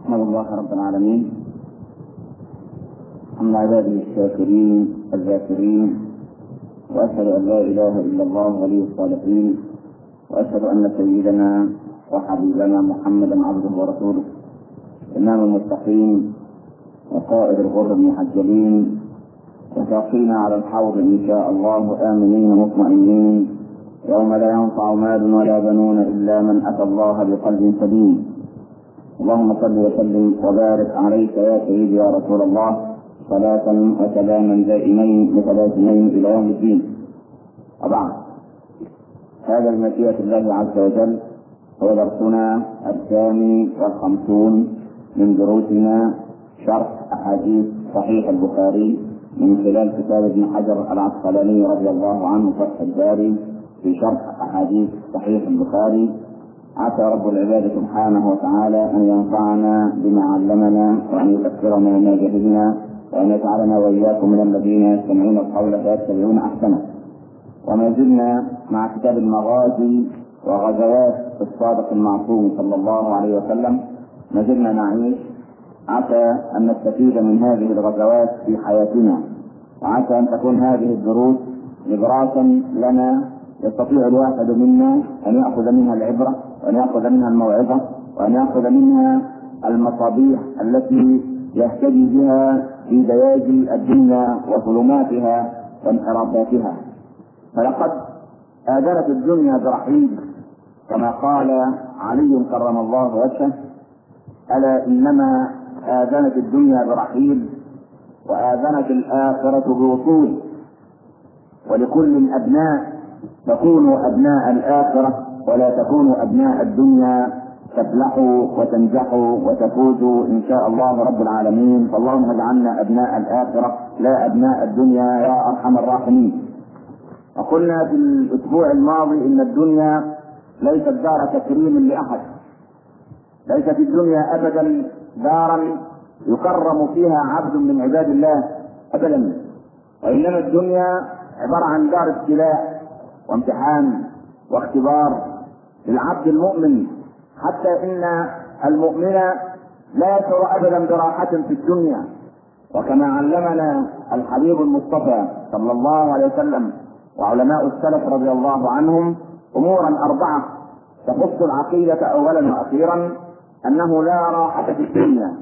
احمد الله رب العالمين حمد عباده الشاكرين الذاكرين واشهد ان لا اله الا الله ولي الصالحين واشهد ان سيدنا وحبيبنا محمدا عبده ورسوله امام المتقين وقائد الغر المحجلين وساقينا على الحوض ان شاء الله امنين مطمئنين يوم لا ينفع مال ولا بنون الا من اتى الله بقلب سليم اللهم صل وسلم وبارك عليك يا سيدي يا رسول الله صلاة وسلاما دائمين متلازمين الى يوم الدين وبعد هذا بمشيئة الله عز وجل هو درسنا الثاني والخمسون من دروسنا شرح احاديث صحيح البخاري من خلال كتاب ابن حجر العسقلاني رضي الله عنه فتح الباري في شرح احاديث صحيح البخاري عسى رب العباد سبحانه وتعالى ان ينفعنا بما علمنا وان يذكرنا ما جهلنا وان يجعلنا واياكم من الذين يستمعون القول فيتبعون احسنه وما زلنا مع كتاب المغازي وغزوات الصادق المعصوم صلى الله عليه وسلم ما زلنا نعيش عسى ان نستفيد من هذه الغزوات في حياتنا وعسى ان تكون هذه الدروس نبراسا لنا يستطيع الواحد منا ان ياخذ منها العبره وان ياخذ منها الموعظه وان ياخذ منها المصابيح التي يهتدي بها في دياجي الدنيا وظلماتها وانحرافاتها فلقد آذنت الدنيا برحيل كما قال علي كرم الله وجهه ألا إنما آذنت الدنيا برحيل وآذنت الآخرة بوصول ولكل أبناء تكونوا أبناء الآخرة ولا تكونوا أبناء الدنيا تفلحوا وتنجحوا وتفوزوا إن شاء الله رب العالمين فاللهم اجعلنا أبناء الآخرة لا أبناء الدنيا يا أرحم الراحمين وقلنا في الأسبوع الماضي إن الدنيا ليست دار تكريم لأحد ليس في الدنيا أبدا دارا يكرم فيها عبد من عباد الله أبدا وإنما الدنيا عبارة عن دار ابتلاء وامتحان واختبار للعبد المؤمن حتى ان المؤمن لا يشعر ابدا براحة في الدنيا وكما علمنا الحبيب المصطفى صلى الله عليه وسلم وعلماء السلف رضي الله عنهم امورا اربعه تخص العقيده اولا واخيرا انه لا راحه في الدنيا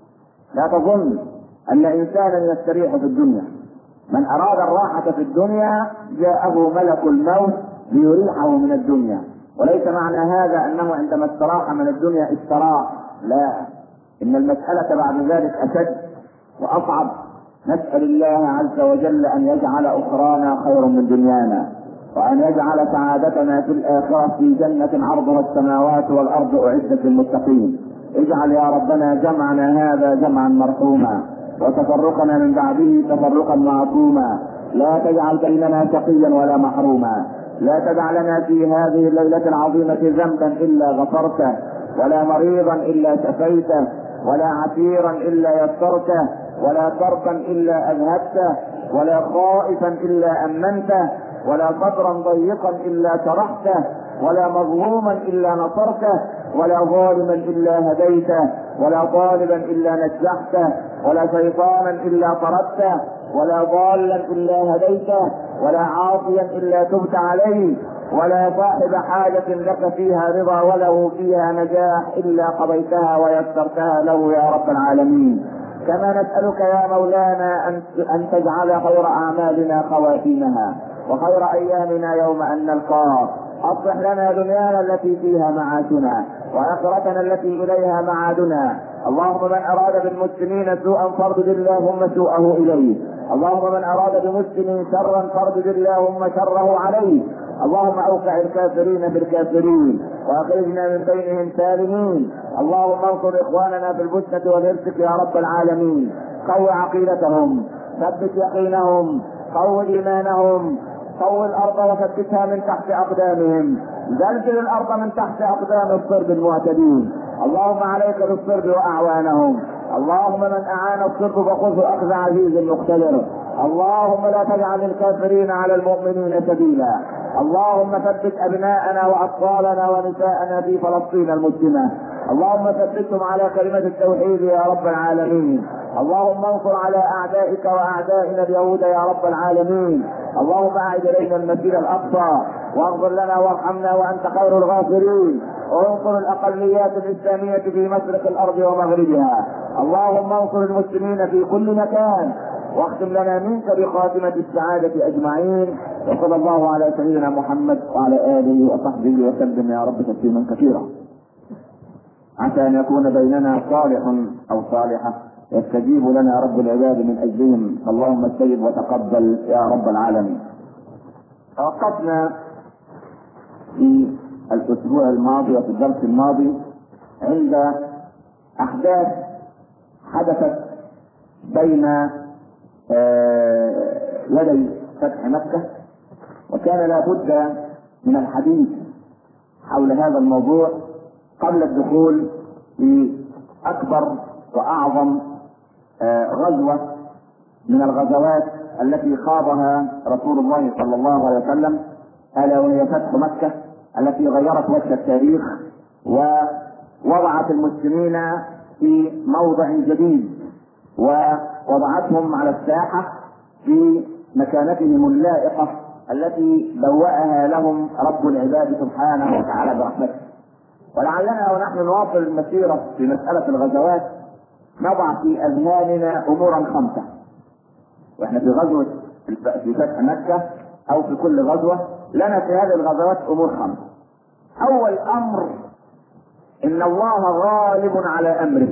لا تظن ان انسانا يستريح في الدنيا من اراد الراحه في الدنيا جاءه ملك الموت ليريحه من الدنيا وليس معنى هذا انه عندما استراح من الدنيا استراح لا ان المساله بعد ذلك اشد واصعب نسال الله عز وجل ان يجعل اخرانا خير من دنيانا وان يجعل سعادتنا في الاخره في جنه عرضها السماوات والارض اعدت للمتقين اجعل يا ربنا جمعنا هذا جمعا مرحوما وتفرقنا من بعده تفرقا معصوما لا تجعل بيننا شقيا ولا محروما لا تدع لنا في هذه الليلة العظيمة ذنبا إلا غفرته ولا مريضا إلا شفيته ولا عسيرا إلا يسرته ولا كربا إلا أذهبته ولا خائفا إلا أمنته ولا صدرا ضيقا إلا شرحته ولا مظلوما إلا نصرته ولا ظالما إلا هديته ولا طالبا إلا نجحته ولا شيطانا إلا طردته ولا ضالا إلا هديته ولا عاصيا الا تبت عليه ولا صاحب حاجة لك فيها رضا وله فيها نجاح الا قضيتها ويسرتها له يا رب العالمين كما نسألك يا مولانا أن أن تجعل خير أعمالنا خواتيمها وخير أيامنا يوم أن نلقاك أصلح لنا دنيانا التي فيها معاشنا وآخرتنا التي إليها معادنا اللهم من أراد بالمسلمين سوءا فاردد اللهم سوءه إليه اللهم من أراد بمسلم شرا فاردد اللهم شره عليه اللهم اوقع الكافرين بالكافرين واخرجنا من بينهم سالمين اللهم انصر اخواننا في البسنة والهرسك يا رب العالمين قو عقيدتهم ثبت يقينهم قو ايمانهم قو الارض وثبتها من تحت اقدامهم زلزل الارض من تحت اقدام الصرب المعتدين اللهم عليك بالصرب واعوانهم اللهم من اعان الصرب فخذه اخذ عزيز مقتدر اللهم لا تجعل الكافرين على المؤمنين سبيلا اللهم ثبت ابناءنا واطفالنا ونساءنا في فلسطين المسلمه اللهم ثبتهم على كلمه التوحيد يا رب العالمين اللهم انصر على اعدائك واعدائنا اليهود يا رب العالمين اللهم اعد الينا المسجد الاقصى واغفر لنا وارحمنا وانت خير الغافرين وانصر الاقليات الاسلاميه في مشرق الارض ومغربها اللهم انصر المسلمين في كل مكان واختم لنا منك بخاتمة السعادة أجمعين وصلى الله على سيدنا محمد وعلى آله وصحبه وسلم يا رب تسليما كثيرا عسى أن يكون بيننا صالح أو صالحة يستجيب لنا رب العباد من أجلهم اللهم استجب وتقبل يا رب العالمين توقفنا في الأسبوع الماضي وفي الدرس الماضي عند أحداث حدثت بين يدي فتح مكة وكان لا بد من الحديث حول هذا الموضوع قبل الدخول في أكبر وأعظم غزوة من الغزوات التي خاضها رسول الله صلى الله عليه وسلم ألا وهي فتح مكة التي غيرت وجه التاريخ ووضعت المسلمين في موضع جديد ووضعتهم على الساحة في مكانتهم اللائقة التي بوأها لهم رب العباد سبحانه وتعالى برحمته ولعلنا ونحن نواصل المسيرة في مسألة الغزوات نضع في أذهاننا أمورا خمسة واحنا في غزوة في فتح مكة أو في كل غزوة لنا في هذه الغزوات أمور خمسة أول أمر إن الله غالب على أمره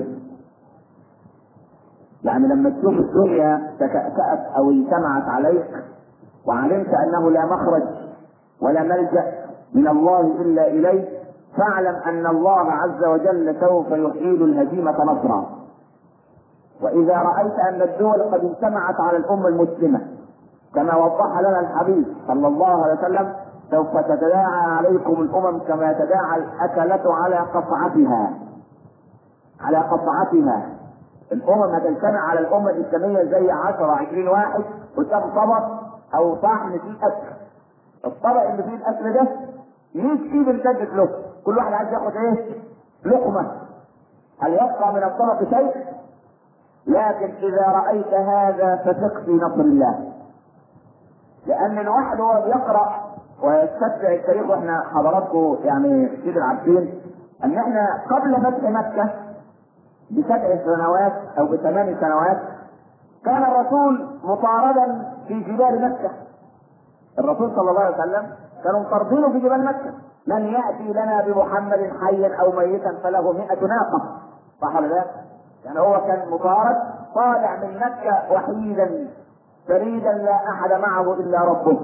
يعني لما تشوف الدنيا تكأكأت او اجتمعت عليك وعلمت انه لا مخرج ولا ملجأ من الله الا اليه فاعلم ان الله عز وجل سوف يحيل الهزيمة نصرا واذا رأيت ان الدول قد اجتمعت على الامة المسلمة كما وضح لنا الحبيب صلى الله عليه وسلم سوف تتداعى عليكم الامم كما تداعى الاكلة على قصعتها على قصعتها الامم هتجتمع على الامه الاسلاميه زي 10 20 واحد قدام طبق او طعم فيه اكل الطبق اللي فيه الاكل ده 100 ايد امتدت له كل واحد عايز ياخد ايه؟ لقمه هل يبقى من الطبق شيء؟ لكن اذا رايت هذا فثق في نصر الله لان الواحد وهو بيقرا ويستتبع التاريخ واحنا حضراتكم يعني كده عارفين ان احنا قبل فتح مكه بسبع سنوات او بثمان سنوات كان الرسول مطاردا في جبال مكة الرسول صلى الله عليه وسلم كانوا مطاردينه في جبال مكة من يأتي لنا بمحمد حيا أو ميتا فله مئة ناقة صح ولا لا؟ يعني هو كان مطارد طالع من مكة وحيدا فريدا لا أحد معه إلا ربه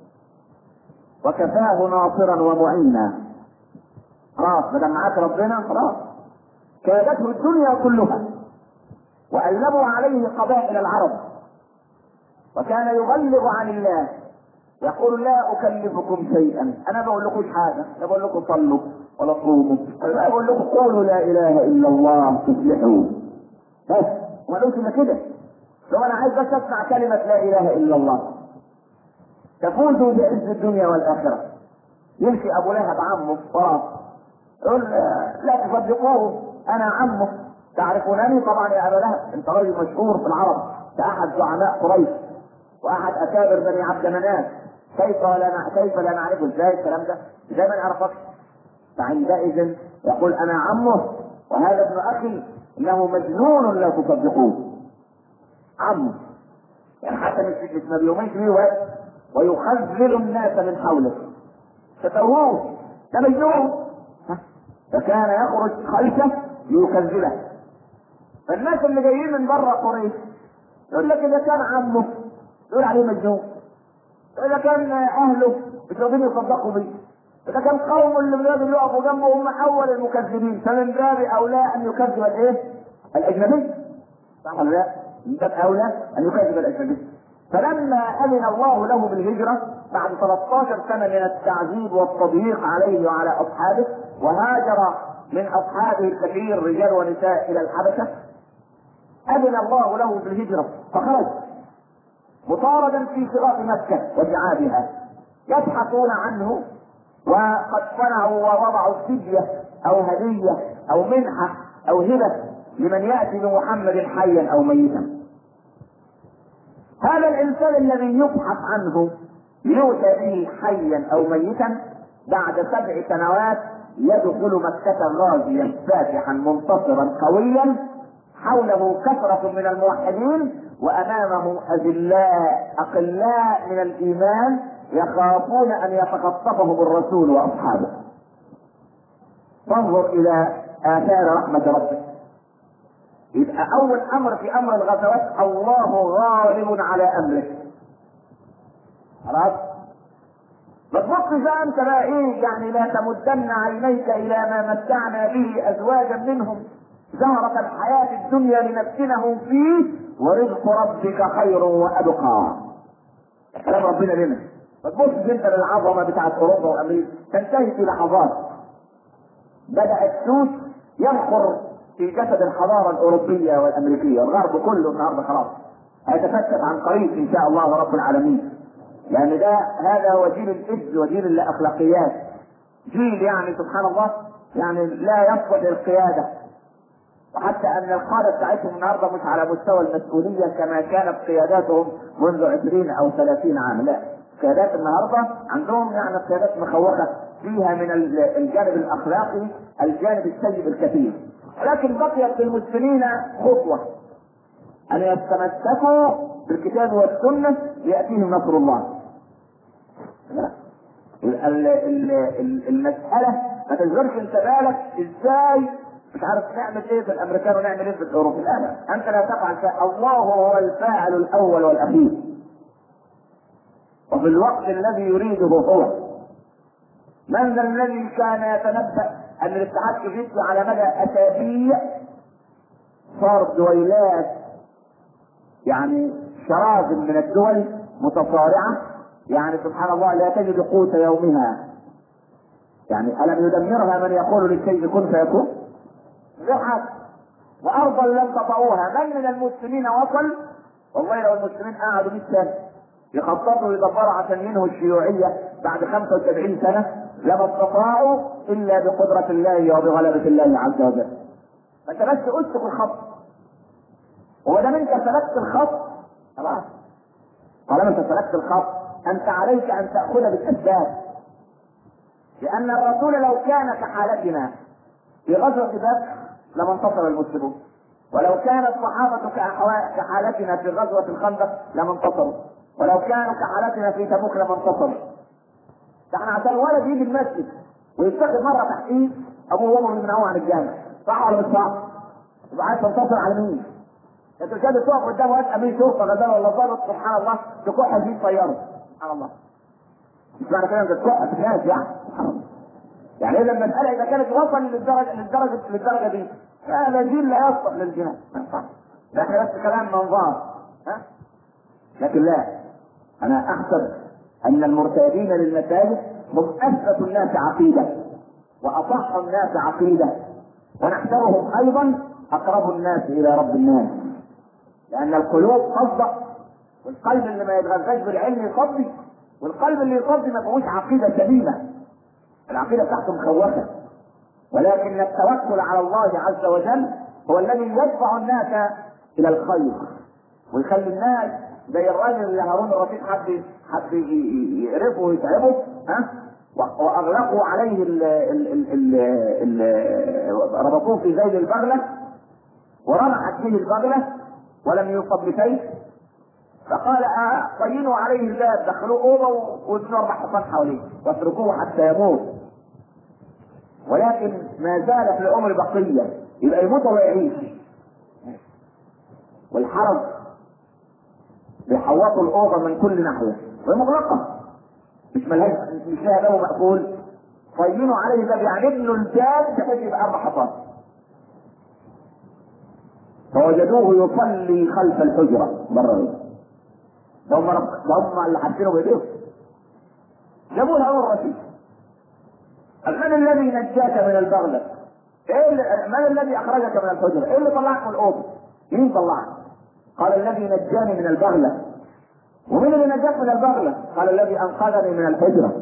وكفاه ناصرا ومعينا خلاص ما دام معاك ربنا خلاص كادته الدنيا كلها وألبوا عليه قبائل العرب وكان يبلغ عن الله يقول لا أكلفكم شيئا أنا بقول لكم حاجة لا بقول لكم صلوا ولا صوموا ولا بقول لكم قولوا لا إله إلا الله تفلحوا بس وما قلت إلا كده لو أنا عايز بس أسمع كلمة لا إله إلا الله تفوزوا بعز الدنيا والآخرة يمشي أبو لهب عمه وراه يقول لا تصدقوه انا عمه تعرفونني طبعا يا ابا لهب انت رجل مشهور في العرب كاحد زعماء قريش واحد اكابر بني عبد مناف كيف لا كيف لا نعرفه ازاي الكلام ده؟ ازاي ما نعرفكش؟ فعندئذ يقول انا عمه وهذا ابن اخي انه مجنون لا تصدقوه عمه يعني حتى مش ما بيؤمنش بيه ويخذل الناس من حوله فتروه ده مجنون فكان يخرج خلفه ليكذبه فالناس اللي جايين من بره قريش يقول لك اذا كان عمه يقول عليه مجنون اذا كان اهله مش راضيين يصدقوا بيه اذا كان قوم اللي بيقعدوا يقفوا جنبه هم اول المكذبين فمن باب اولى ان يكذب الايه؟ الاجنبي صح ولا لا؟ من باب اولى ان يكذب الاجنبي فلما اذن الله له بالهجره بعد 13 سنه من التعذيب والتضييق عليه وعلى اصحابه وهاجر من اصحابه الكثير رجال ونساء الى الحبشه اذن الله له بالهجره فخرج مطاردا في صراط مكه وجعابها يبحثون عنه وقد صنعوا ووضعوا فدية أو هدية أو منحة أو هبة لمن يأتي بمحمد حيا أو ميتا هذا الإنسان الذي يبحث عنه يؤتى به حيا أو ميتا بعد سبع سنوات يدخل مكة غازيا فاتحا منتصرا قويا حوله كثرة من الموحدين وأمامه أذلاء أقلاء من الإيمان يخافون أن يتخطفهم الرسول وأصحابه فانظر إلى آثار رحمة ربك يبقى أول أمر في أمر الغزوات الله غالب على أمره خلاص ما تبص بقى انت بقى ايه يعني لا تمدن عينيك الى ما متعنا به ازواجا منهم زهرة الحياة الدنيا لنفتنهم فيه ورزق ربك خير وابقى كلام ربنا لنا ما تبصش انت للعظمة بتاعت اوروبا وامريكا تنتهي في لحظات بدأ السوس ينخر في جسد الحضارة الأوروبية والأمريكية الغرب كله النهارده خلاص هيتفتت عن قريب إن شاء الله رب العالمين لأن ده هذا هو جيل الإبز وجيل الأخلاقيات جيل يعني سبحان الله يعني لا يصلح للقيادة وحتى أن القادة بتاعتهم النهارده مش على مستوى المسؤولية كما كانت قياداتهم منذ 20 أو 30 عام لا قيادات النهارده عندهم يعني قيادات مخوفة فيها من الجانب الأخلاقي الجانب السيء الكثير ولكن بقيت للمسلمين خطوة أن يتمسكوا بالكتاب والسنة يأتيهم نصر الله. لا. ال- ال- ال- المسألة ما تشغلش انت بالك ازاي مش عارف نعمل ايه في الامريكان ونعمل ايه في الاوروبي لا لا انت لا تفعل شيء الله هو الفاعل الاول والاخير وفي الوقت الذي يريده هو من ذا الذي كان يتنبأ ان الاتحاد السوفيتي على مدى اسابيع صار دويلات يعني شراذم من الدول متصارعة يعني سبحان الله لا تجد قوت يومها يعني ألم يدمرها من يقول للشيء كن فيكون غير حاجة وأرضا لم تطعوها من من المسلمين وصل والله لو المسلمين قعدوا 100 سنة يخططوا ويدبروا عشان ينهوا الشيوعية بعد 75 سنة لما استطاعوا إلا بقدرة الله وبغلبة الله عز وجل فأنت بس أسلك الخط وما دام انت سلكت الخط خلاص طالما انت سلكت الخط انت عليك ان تاخذ بالاسباب لان الرسول لو كان كحالتنا في غزوه بدر لما انتصر المسلمون ولو كان الصحابه كأحوا- كحالتنا في غزوه الخندق لما انتصروا ولو كانوا كحالتنا في تبوك لما انتصروا ده احنا عشان ولد يجي المسجد ويتخذ مره تحقيق ابوه وامه يمنعوه عن الجامع صح ولا مش صح؟ يبقى عايز تنتصر على مين؟ انت مش قادر تقف قدام وقت امين شرطه غزال ولا ضابط سبحان الله تكح فيه طياره سبحان الله مش معنى كده انت تكح في ناس يعني سبحان الله يعني اذا المساله اذا كانت وصل للدرجه للدرجه للدرجه دي فهذا جيل لا يصلح للجهاد ما ينفعش ده احنا بس كلام منظار ها لكن لا انا احسب ان المرتادين للمساجد هم اثبت الناس عقيده واصح الناس عقيده ونحسبهم ايضا اقرب الناس الى رب الناس لان القلوب تصدق والقلب اللي ما يتغذاش بالعلم يصدق والقلب اللي يصدق ما فيهوش عقيده سليمه العقيده بتاعته مخوفه ولكن التوكل على الله عز وجل هو الذي يدفع الناس الى الخير ويخلي الناس زي الراجل اللي هارون الرشيد حب حب ي- ي- يقرفه ويتعبه ها و- واغلقوا عليه ال ال ال ال ال ربطوه في ذيل البغله ورمحت به البغله ولم يصب بشيء فقال آه طينوا عليه الباب دخلوه اوضه وابنوا اربع حصان حواليه واتركوه حتى يموت ولكن ما زال في العمر بقيه يبقى يموت ويعيش والحرج بيحوطوا الاوضه من كل ناحيه وهي مغلقه مش ملهاش مش لها باب مقفول طينوا عليه الباب يعني ابنوا الباب بحيث يبقى اربع حصان فوجدوه يصلي خلف الحجره بره ده هم رب- ده هم اللي حاطينه بايديهم جابوا له هارون الرشيد قال من الذي نجاك من البغلة؟ ايه اللي من الذي اخرجك من الحجرة؟ ايه اللي طلعك من الاوضه؟ مين طلعك؟ قال الذي نجاني من البغلة ومين اللي نجاك من البغلة؟ قال الذي أنقذني من الحجرة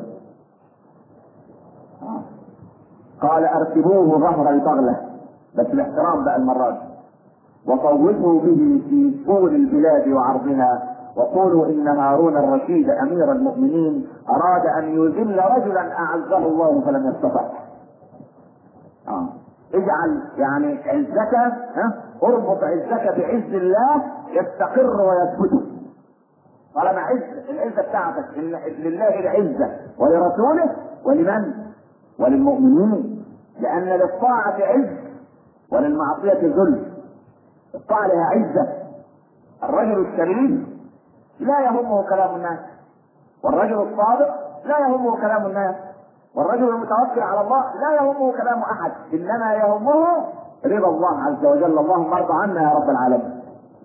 قال أركبوه ظهر البغلة بس باحترام بقى المرة دي وطوفوا به في طول البلاد وعرضها وقولوا ان هارون الرشيد امير المؤمنين اراد ان يذل رجلا اعزه الله فلم يستطع. آه. اجعل يعني عزك ها اربط عزك بعز الله يستقر ويثبت. طالما عز العزه بتاعتك إن لله العزه ولرسوله ولمن؟ وللمؤمنين لان للطاعه عز وللمعصيه ذل. الطاعه لها عزه. الرجل الشريف لا يهمه كلام الناس والرجل الصادق لا يهمه كلام الناس والرجل المتوكل على الله لا يهمه كلام احد انما يهمه رضا الله عز وجل اللهم ارض عنا يا رب العالمين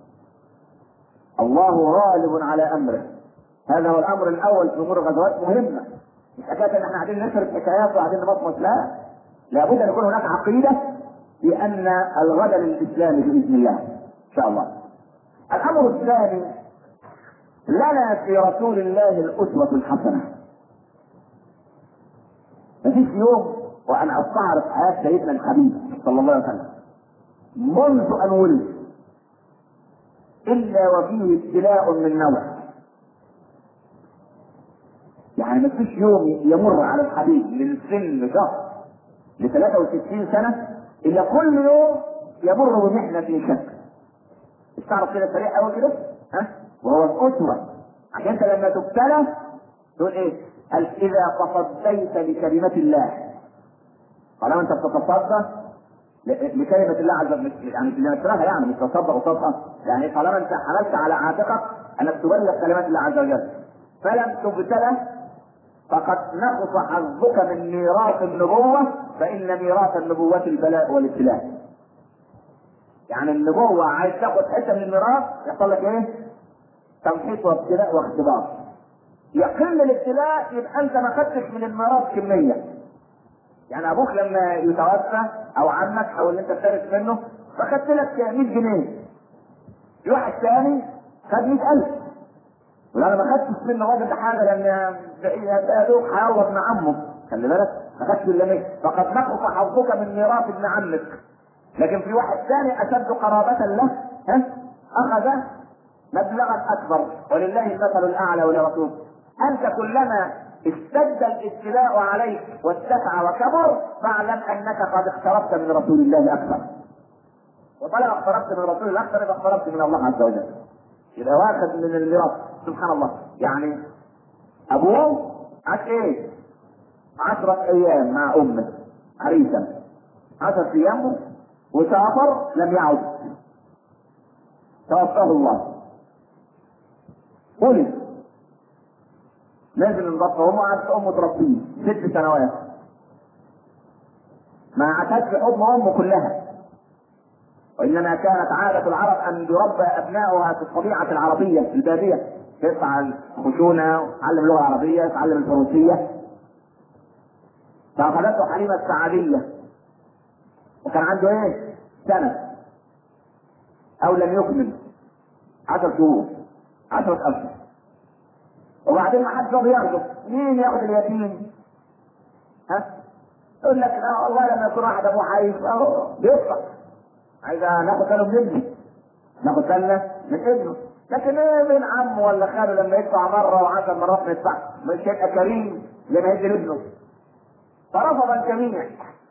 الله غالب على امره هذا هو الامر الاول في امور الغزوات مهمه مش حكايه ان احنا قاعدين نسرد حكايات وقاعدين نمطمط لا لابد ان يكون هناك عقيده بان الغد للاسلام باذن الله ان شاء الله الامر الثاني لنا في رسول الله الأسوة الحسنة. مفيش يوم وأنا أستعرض حياة سيدنا الحبيب صلى الله عليه وسلم منذ أن ولد إلا وفيه ابتلاء من نوع. يعني مفيش يوم يمر على الحبيب من سن شهر ل 63 سنة إلا كل يوم يمر بمحنة في شك. استعرض كده سريع قوي كده ها وهو الأسوة عشان انت لما تبتلى تقول ايه؟ هل إذا تصديت لكلمة الله طالما انت بتتصدى لكلمة الله عز وجل يعني اللي نشرها يعني مش تصدق وتصدق يعني طالما انت حملت على عاتقك انك تبلغ كلمات الله عز وجل فلم تبتلى فقد نقص حظك من ميراث النبوة فإن ميراث النبوة البلاء والابتلاء. يعني النبوة عايز تاخد حتة من الميراث يحصل لك ايه؟ تمحيص وابتلاء واختبار يقل الابتلاء يبقى انت ما خدتش من الميراث كميه يعني ابوك لما يتوفى او عمك او اللي انت بترث منه فخدت لك 100 جنيه في واحد ثاني خد 100000 ولا انا ما خدتش منه راجل حاجه لان يا دوب هيعوض ابن عمه خلي بالك ما خدتش الا 100 فقد نقص حظك من ميراث ابن عمك لكن في واحد ثاني اشد قرابه له ها اخذ مبلغا اكبر ولله المثل الاعلى ولرسوله انت كلما اشتد الابتلاء عليك واتسع وكبر فاعلم انك قد اقتربت من رسول الله اكثر وطالما اقتربت من رسول الله اكثر يبقى اقتربت من الله عز وجل يبقى واخد من الميراث سبحان الله يعني ابوه عاش ايه؟ عشرة ايام مع امه عريسا عشرة ايام وسافر لم يعد توفاه الله ولد نازل من بطن امه قعدت امه تربيه ست سنوات ما عاشتش حضن امه كلها وانما كانت عاده العرب ان يربى ابنائها في الطبيعه العربيه في الباديه يطلع الخشونه يتعلم اللغه العربيه يتعلم الفروسيه فاخذته حليمه السعديه وكان عنده ايه؟ سنه او لم يكمل عشر شهور عشرة أشهر وبعدين ما حدش راضي ياخده مين ياخد اليتيم؟ ها؟ يقول لك لا والله لما يكون واحد ابوه عايز اهو بيدفع عايز ناخد باله من ابنه ناخد بالنا من ابنه لكن ايه من عمه ولا خاله لما يدفع مره وعشر مرات ما يدفعش مش هيبقى كريم زي ما يدي لابنه فرفض الجميع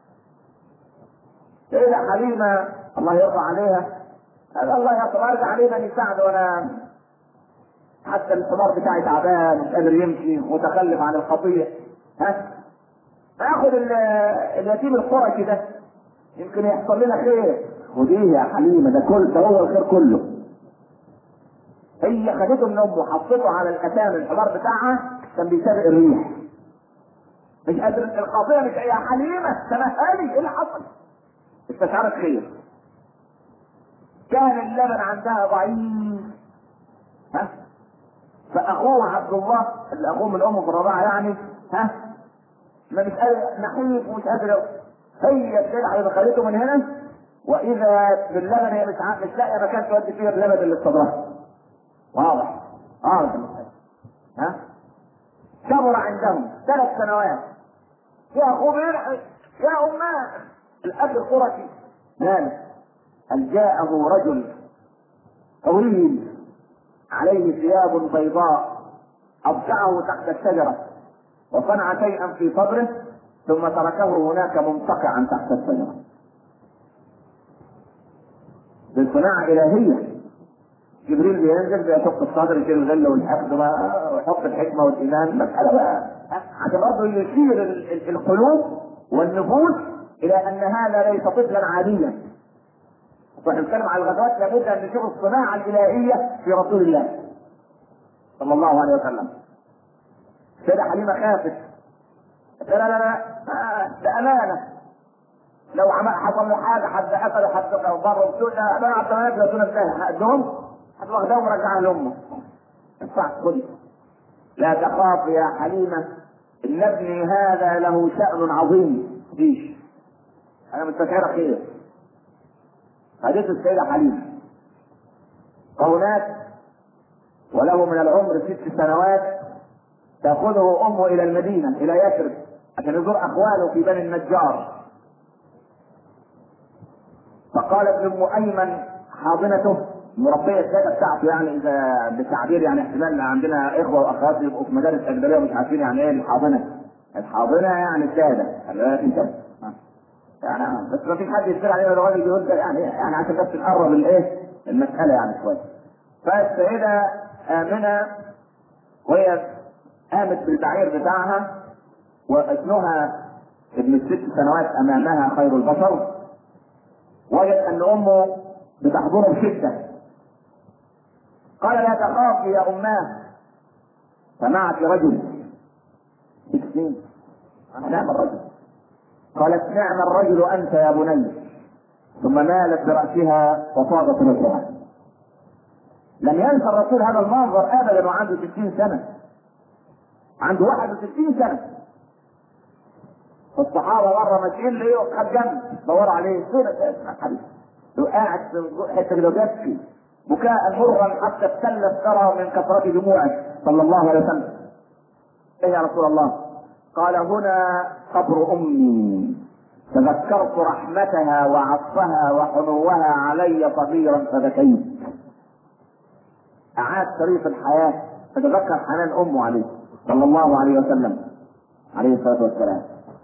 سيدة حليمة الله يرضى عليها قال الله يرضى ارجع عليه بني سعد وانا حتى الحمار بتاعي تعبان مش قادر يمشي متخلف عن الخطية ها فاخد اليتيم القرشي ده يمكن يحصل لنا خير خديه يا حليمة ده كل ده هو الخير كله هي خدته من امه حطته على الاتان الحمار بتاعها كان بيسابق الريح مش قادر الخطيه مش يا حليمه تمهلي ايه اللي حصل؟ استشعرت خير كان اللبن عندها ضعيف ها فاخوه عبد الله اللي اخوه من امه في الرضاعه يعني ها ما مش قادر نحيف ومش قادر هي السلعه اللي خدته من هنا واذا باللبن هي مش مش لاقيه مكان تودي فيه اللبن اللي في صدرها واضح واضح كبر عندهم ثلاث سنوات يا اخوه بيلحق يا اماه الاب القرشي مالك هل جاءه رجل طويل عليه ثياب بيضاء أضجعه تحت الشجرة وصنع شيئا في صدره ثم تركه هناك منتقعا تحت الشجرة بالصناعة إلهية جبريل بينزل بيشق الصدر يشيل الغل والحقد بقى ويحط الحكمة والإيمان مسألة بقى عشان برضه يشير ال- ال- القلوب والنفوس إلى أن هذا ليس طفلا عاديا واحنا بنتكلم على الغزوات لابد ان نشوف الصناعه الالهيه في رسول الله صلى الله عليه وسلم سيدة حليمه خافت قالت لا لا لا آه، ده امانه لو عمل حصل له حاجه حد قتل حد ضر بسوء لا انا عبد الملك لا تنبه هدهم حد واخدهم ورجعها لامه ادفع خدي لا تخاف يا حليمه ان ابني هذا له شان عظيم ديش انا مستشعره خير حديث السيدة حليمة وهناك وله من العمر ست سنوات تأخذه أمه إلى المدينة إلى يثرب عشان يزور أخواله في بني النجار فقال ابن أم أيمن حاضنته مربية السادة بتاعته يعني إذا بالتعبير يعني احتمال عندنا إخوة وأخوات يبقوا في مدارس أجنبية ومش عارفين يعني إيه الحاضنة الحاضنة يعني السادة خلي بالك أنت ها. يعني بس ما فيش حد يشتري علينا الراجل بيقول ده يعني يعني عشان بس نقرب الايه المساله يعني شويه فالسيده امنه وهي قامت بالبعير بتاعها وابنها ابن الست سنوات امامها خير البشر وجد ان امه بتحضنه بشده قال لا تخافي يا اماه فمعك رجل ست سنين نعم الرجل قالت نعم الرجل انت يا بني ثم مالت براسها وفاضت رجلها لم ينسى الرسول هذا المنظر ابدا وعنده 60 سنه عنده 61 سنه الصحابه مره ماشيين ليه خد جنب دوروا عليه فين يا حبيبي قاعد في حته كده يبكي بكاء مرا حتى ابتلت ترى من كثره دموعه صلى الله عليه وسلم ايه يا رسول الله قال هنا قبر امي تذكرت رحمتها وعطفها وحنوها علي صغيرا فبكيت اعاد شريف الحياه تتذكر حنان امه عليه صلى الله عليه وسلم عليه الصلاه والسلام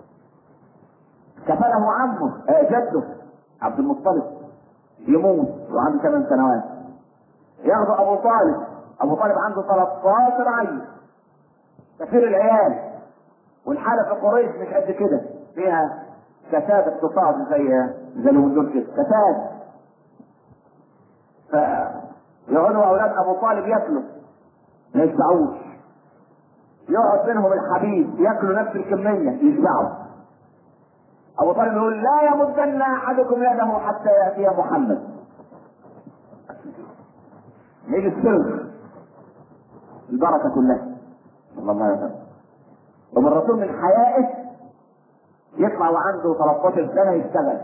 كفله عمه آه جده عبد المطلب يموت وعنده ثمان سنوات ياخذ ابو طالب ابو طالب عنده 13 عيل كثير العيال والحالة في قريش مش قد كده فيها كساد اقتصاد زي زي اللي دول كده كساد ف يقعدوا اولاد ابو طالب ياكلوا ما يشبعوش يقعد بينهم الحبيب ياكلوا نفس الكميه يشبعوا ابو طالب يقول لا يمدن احدكم يده حتى ياتي محمد يجي السر البركه كلها صلى الله عليه وسلم ومن الرسول من حيائه يطلع وعنده 13 سنه يشتغل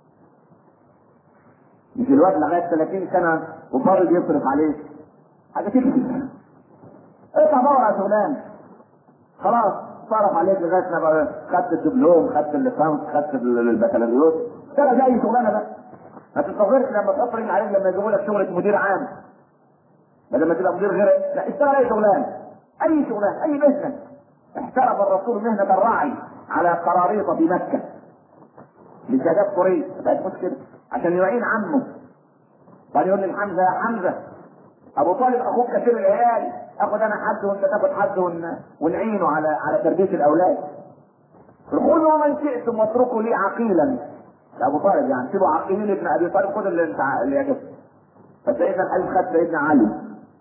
مش الواد لغايه 30 سنه وفاضل يصرف عليه حاجه تكفي اطلع دور على شغلانه خلاص صرف عليك لغايه ما بقى خدت الدبلوم خدت الليسانس خدت البكالوريوس اشتغل زي اي شغلانه بقى ما تنتظرش لما تفرج عليك لما يجيبوا لك شغله مدير عام بدل ما تبقى مدير غير لا اشتغل اي شغلانه اي شغلانه اي بزنس احترف الرسول مهنة الراعي على قراريط في مكة لسادات قريش بقت مشكلة عشان يعين عمه قال يقول للحمزة يا حمزة أبو طالب أخوك كثير العيال آخد أنا حد وأنت تاخد حد ون... ونعينه على على تربية الأولاد خذوا من شئتم واتركوا لي عقيلا أبو طالب يعني سيبوا عقيلين ابن أبي طالب خد اللي أنت اللي يعجبك فسيدنا الحبيب خد سيدنا علي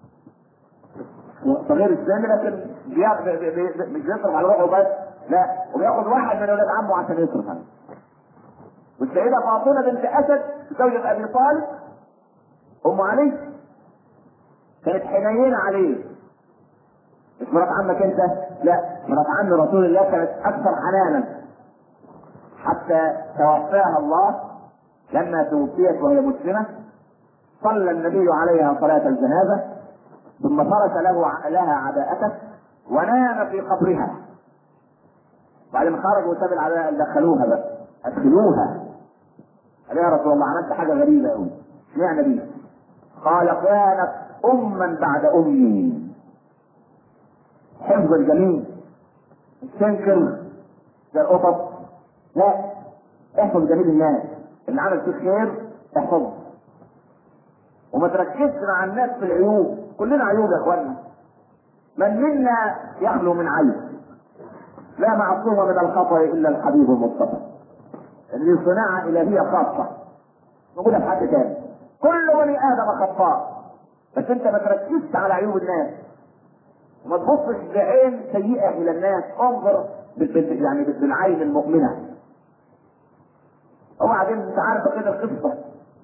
صغير السن لكن بياخد بي بي مش بيصرف على روحه بس لا وبياخد واحد من اولاد عمه عشان يصرف عليه والسيده فاطمه بنت اسد زوجة ابي طالب ام علي كانت حنينه عليه مش مرات عمك انت لا مرات عم رسول الله كانت اكثر حنانا حتى توفاها الله لما توفيت وهي مسلمه صلى النبي عليها صلاه الجنازه ثم فرش له لها عباءته ونام في قبرها بعدين خرجوا وساب العداء دخلوها بقى ادخلوها قال يا رسول الله عملت حاجه غريبه قوي اشمعنى دي؟ قال كانت اما بعد امي حفظ الجميل تنكر زي القطط لا احفظ جميل الناس اللي عمل فيك خير احفظه وما تركزش مع الناس في العيوب كلنا عيوب يا اخوانا من منا يخلو من عيب لا معصوم من الخطا الا الحبيب المصطفى اللي صناعه الهيه خاصه موجوده في حد تاني كل بني ادم خطاء بس انت ما تركزش على عيوب الناس وما تبصش بعين سيئه الى الناس انظر بال- بال- يعني بالعين المؤمنه وبعدين انت عارف كده القصه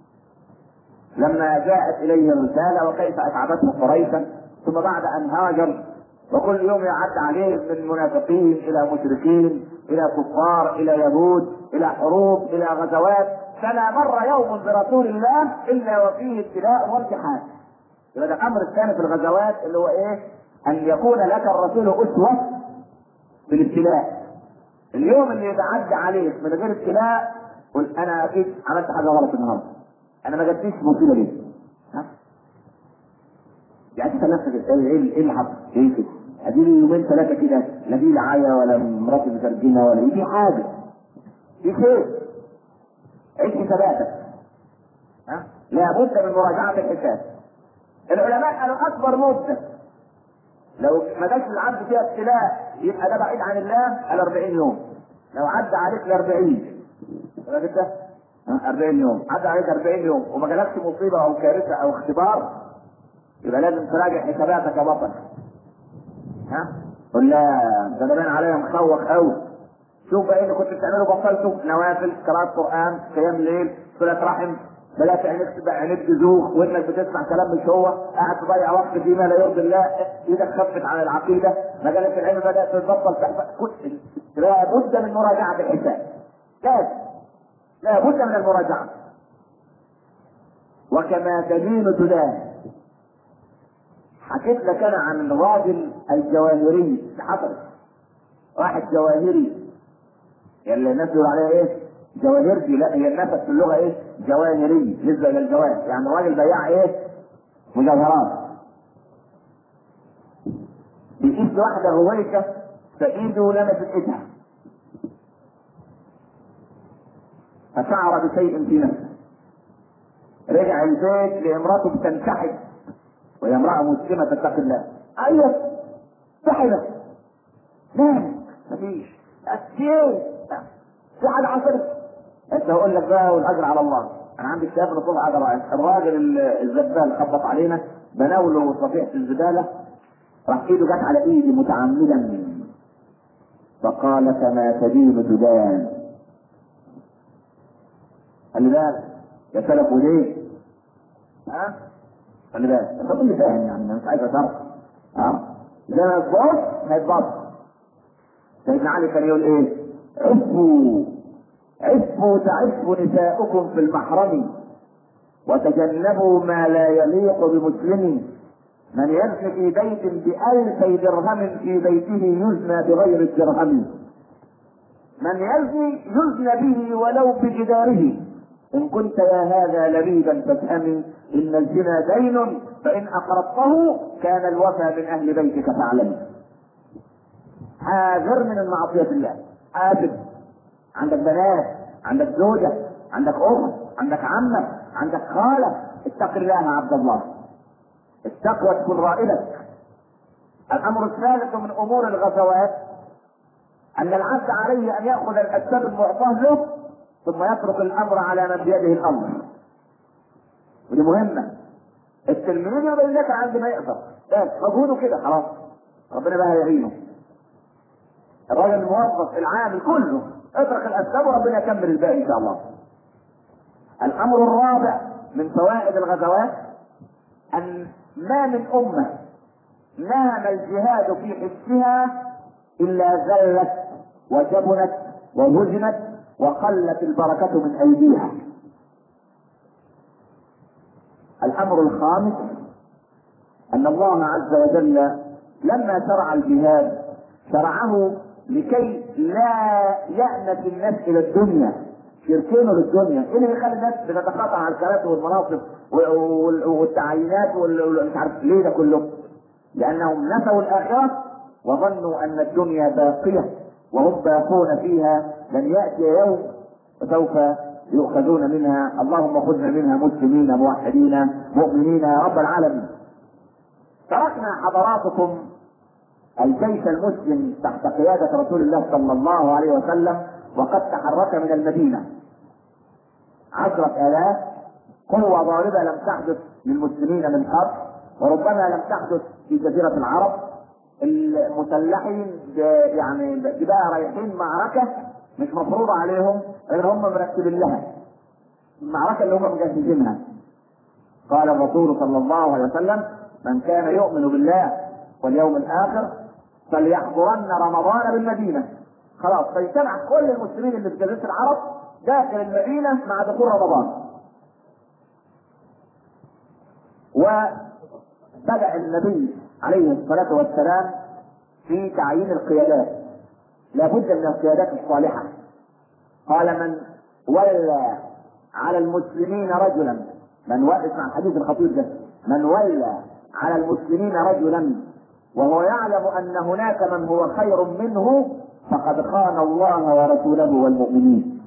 لما جاءت اليه الرساله وكيف اتعبته قريشا ثم بعد ان هاجر وكل يوم يعد عليه من منافقين الى مشركين الى كفار الى يهود الى حروب الى غزوات فلا مر يوم برسول الله الا وفيه ابتلاء وامتحان يبقى ده الامر الثاني في الغزوات اللي هو ايه؟ ان يكون لك الرسول اسوه بالابتلاء اليوم اللي يتعدى عليك من غير ابتلاء قل انا اكيد عملت حاجه غلط النهارده انا ما جاتليش مصيبه ليه؟ ها؟ يعني انت نفسك ايه ايه ايه اللي حصل؟ ايه كده؟ اديني يومين ثلاثه كده لا في دعايه ولا مراتي مترجمه ولا ايه في حاجه في خير عيش حساباتك ها؟ لابد من مراجعه الحساب العلماء قالوا اكبر مده لو ما داش العبد فيها ابتلاء يبقى ده بعيد عن الله ال 40 يوم لو عدى عليك ال 40 الراجل ده ها، 40 يوم عدى عليك 40 يوم وما جالكش مصيبه او كارثه او اختبار يبقى لازم تراجع حساباتك يا بطل ها قول لا ده ده باين عليا مخوخ قوي شوف بقى إيه اللي كنت بتعمله بطلته نوافل قراءة قرآن قيام ليل صلة رحم بدأت عينيك تبقى عينيك تزوغ وانك بتسمع كلام مش هو قاعد تضيع وقت فيما لا يرضي الله ايدك خفت على العقيدة مجالك العلم بدأت تتبطل تحفظ كل لابد من مراجعة الحساب لازم لابد من المراجعة وكما تدين تدان حكيت لك انا عن الراجل الجواهري حصل واحد جواهري اللي الناس بيقولوا عليها ايه؟ جواهرتي لا هي النفس في اللغه ايه؟ جواهري نسبه للجواهر يعني راجل بياع ايه؟ مجوهرات بيقيس واحده غويشه فايده لمست ايدها فشعر بشيء في نفسه رجع البيت لامراته بتنتحب وهي امراه مسلمه تتقي الله ايوه سحبت لا مفيش ايه في حاجه حصلت انت هقول لك بقى والاجر على الله انا عندي كتاب نصوص على رأيك الراجل ال- الزبال خبط علينا بناوله صفيحه الزباله راح ايده جت على ايدي متعمدا فقال كما تدين تدان خلي بالك يا سلف وليه؟ ها؟ خلي بالك انت كل فاهم يعني انا مش عايز اشرح ها؟ لا بص هيتبص سيدنا علي كان يقول ايه؟ عفوا عفوا تعف نساؤكم في المحرم وتجنبوا ما لا يليق بمسلم من يزن في بيت بألفي درهم في بيته يزنى بغير الدرهم من يزني يزنى به ولو بجداره إن كنت يا هذا لبيبا فافهمي إن الزنا دين فإن أقرضته كان الوفى من أهل بيتك فاعلمي حاذر من المعصية الله حاسب عندك بنات عندك زوجة عندك أخت عندك عمة عندك خالة اتق الله يا عبد الله التقوى تكون رائدك الأمر الثالث من أمور الغزوات أن العبد عليه أن يأخذ الأسباب المعطاة له ثم يترك الأمر على من بيده الأمر ودي مهمة التلميذ يبين لك عند ما يقدر بس مجهوده كده خلاص ربنا بقى يعينه الراجل الموظف العامل كله اترك الاسباب وربنا يكمل الباقي ان شاء الله. الامر الرابع من فوائد الغزوات ان ما من امه نام الجهاد في حسها الا ذلت وجبنت وهزمت وقلت البركه من ايديها. الامر الخامس ان الله عز وجل لما شرع الجهاد شرعه لكي لا يأنس الناس إلى الدنيا يركنوا للدنيا ايه اللي بيخلي الناس بتتقاطع على الكراسي والمناصب والتعيينات ومش عارف ليه ده كله لانهم نسوا الاخره وظنوا ان الدنيا باقيه وهم باقون فيها لن ياتي يوم وسوف يؤخذون منها اللهم خذنا منها مسلمين موحدين مؤمنين يا رب العالمين تركنا حضراتكم الجيش المسلم تحت قيادة رسول الله صلى الله عليه وسلم وقد تحرك من المدينة عشرة آلاف قوة ضاربة لم تحدث للمسلمين من قبل وربما لم تحدث في جزيرة العرب المسلحين يعني بقى رايحين معركة مش مفروضة عليهم غير هم مرتبين لها المعركة اللي هم مجهزينها قال الرسول صلى الله عليه وسلم من كان يؤمن بالله واليوم الآخر فليحضرن رمضان بالمدينة خلاص فيجتمع كل المسلمين اللي في جزيرة العرب داخل المدينة مع دخول رمضان وبدأ النبي عليه الصلاة والسلام في تعيين القيادات لابد من القيادات الصالحة قال من ولى على المسلمين رجلا من ولى اسمع الحديث الخطير ده من ولى على المسلمين رجلا وهو يعلم ان هناك من هو خير منه فقد خان الله ورسوله والمؤمنين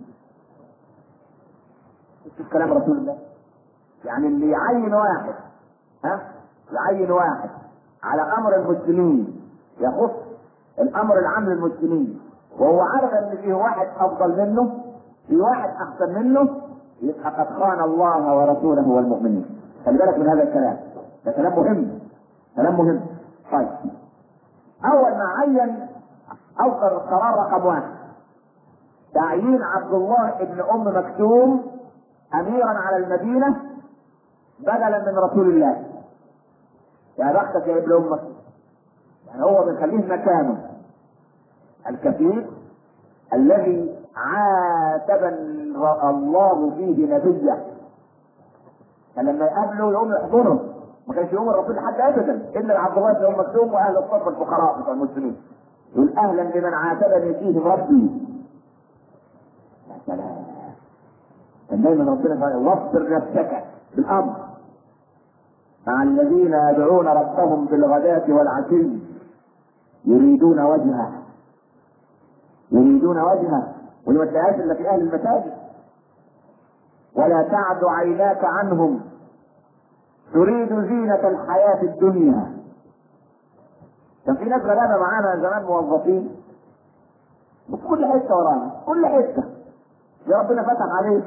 شوف كلام رسول الله يعني اللي يعين واحد ها يعين واحد على امر المسلمين يخص الامر العام للمسلمين وهو عارف ان فيه واحد افضل منه في واحد احسن منه يبقى قد خان الله ورسوله والمؤمنين خلي بالك من هذا الكلام ده كلام مهم كلام مهم طيب اول ما عين اوصل القرار رقم واحد تعيين عبد الله ابن ام مكتوم اميرا على المدينه بدلا من رسول الله يا بختك يا ابن امك يعني هو بيخليه مكانه الكفيل الذي عاتب الله فيه نبيه فلما يقابله يقوم يحضنه ما كانش يقوم الرسول لحد ابدا الا عبد الله بن ام مكتوم واهل الصف الفقراء بتوع المسلمين يقول اهلا بمن عاتبني فيهم ربي يا سلام كان دايما ربنا قال واصبر نفسك بالامر مع الذين يدعون ربهم بالغداة والعشي يريدون وجهه يريدون وجهه واللي ما تلاقيهاش الا في اهل المساجد ولا تعد عيناك عنهم تريد زينة الحياة الدنيا كان في ناس غلابة معانا زمان موظفين وفي كل حتة ورانا كل حتة يا ربنا فتح عليه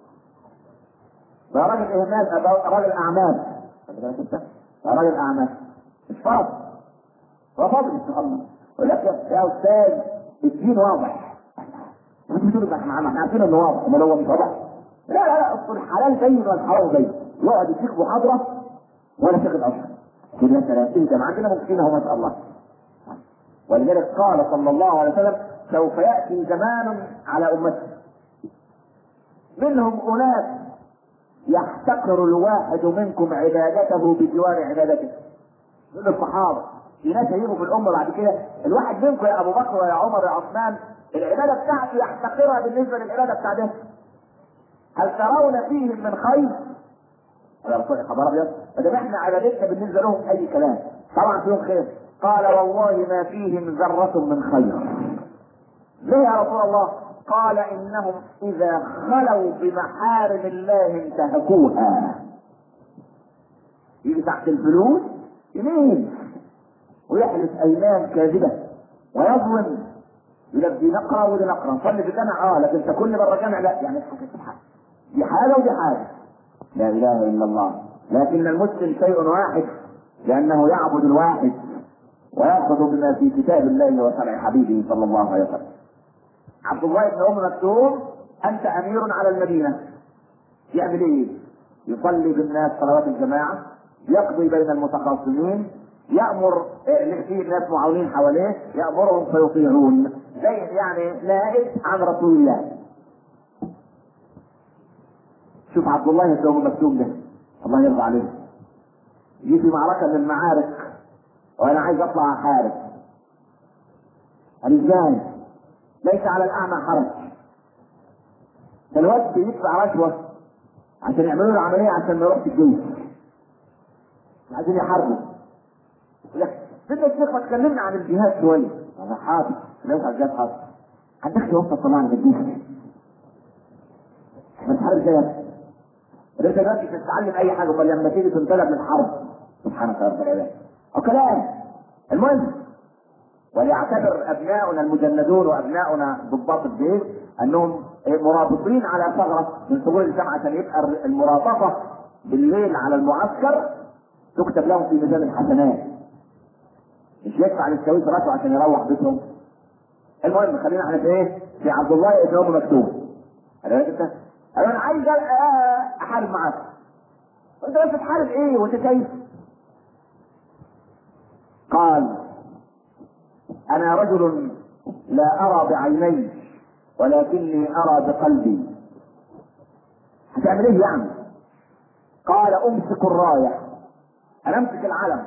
ده راجل إهمال راجل أعمال ده راجل أعمال مش فاضي هو فاضي إن شاء الله يقول لك يا أستاذ الدين واضح انت بتقول احنا احنا عارفين انه واضح امال هو مش واضح لا لا لا اصل الحلال بين والحرام بين يقعد يديك محاضره ولا تاخد اصلا تقول يا سلام انت ما عندنا ممكن اهو ما شاء الله ولذلك قال صلى الله عليه وسلم سوف ياتي زمان على امتي منهم اناس يحتقر الواحد منكم عبادته بجوار عبادته من الصحابه في ناس هيجوا في الامه بعد كده الواحد منكم يا ابو بكر ويا عمر يا عثمان العباده بتاعته يحتقرها بالنسبه للعباده بتاع ده هل ترون فيهم من خير؟ يا رسول الله خبر ابيض ما احنا عبادتنا بالنسبه لهم اي كلام طبعا فيهم خير قال والله ما فيهم ذره من خير ليه يا رسول الله؟ قال انهم اذا خلوا بمحارم الله انتهكوها يجي تحت الفلوس يمين ويحلف ايمان كاذبه ويظلم يقول دي نقرة ودي نقرة نصلي في الجامع اه لكن تكون بره الجامع لا يعني دي حاجة ودي حاجة لا اله الا الله لكن المسلم شيء واحد لانه يعبد الواحد ويأخذ بما في كتاب الله وشرع حبيبه صلى الله عليه وسلم عبد الله بن ام مكتوم انت امير على المدينه يعمل ايه؟ يصلي بالناس صلوات الجماعه يقضي بين المتخاصمين يأمر في ناس معاونين حواليه يأمرهم فيطيعون زي يعني نائب عن رسول الله شوف عبد الله بن ام مكتوم ده الله يرضى عليه يجي في معركة من المعارك وانا عايز اطلع احارب قال ازاي؟ ليس على الاعمى حرج ده الواد بيدفع رشوه عشان يعملوا له عمليه عشان ما يروحش الجيش عايزين يحاربوا يقول لك بدك الشيخ ما تكلمنا عن الجهاد شويه انا حاضر ليس على الجهاد حاضر عندك توفى طبعا في الجيش بس حارب ازاي انت دلوقتي تتعلم اي حاجه امال لما تيجي تنطلق من الحرب سبحانك يا رب العالمين او كلام المهم وليعتبر ابناؤنا المجندون وابناؤنا ضباط الجيش انهم مرابطين على ثغره من ثغور الجامعه عشان يبقى المرابطه بالليل على المعسكر تكتب لهم في ميزان الحسنات مش يدفع للشاويش راسه عشان يروح بيتهم المهم خلينا احنا في ايه؟ في عبد الله ابن ام مكتوم انا انت انا عايز احارب معاك انت بس تحارب ايه وانت شايف قال انا رجل لا ارى بعيني ولكني ارى بقلبي هتعمل ايه يعني قال امسك الرايه انا امسك العلم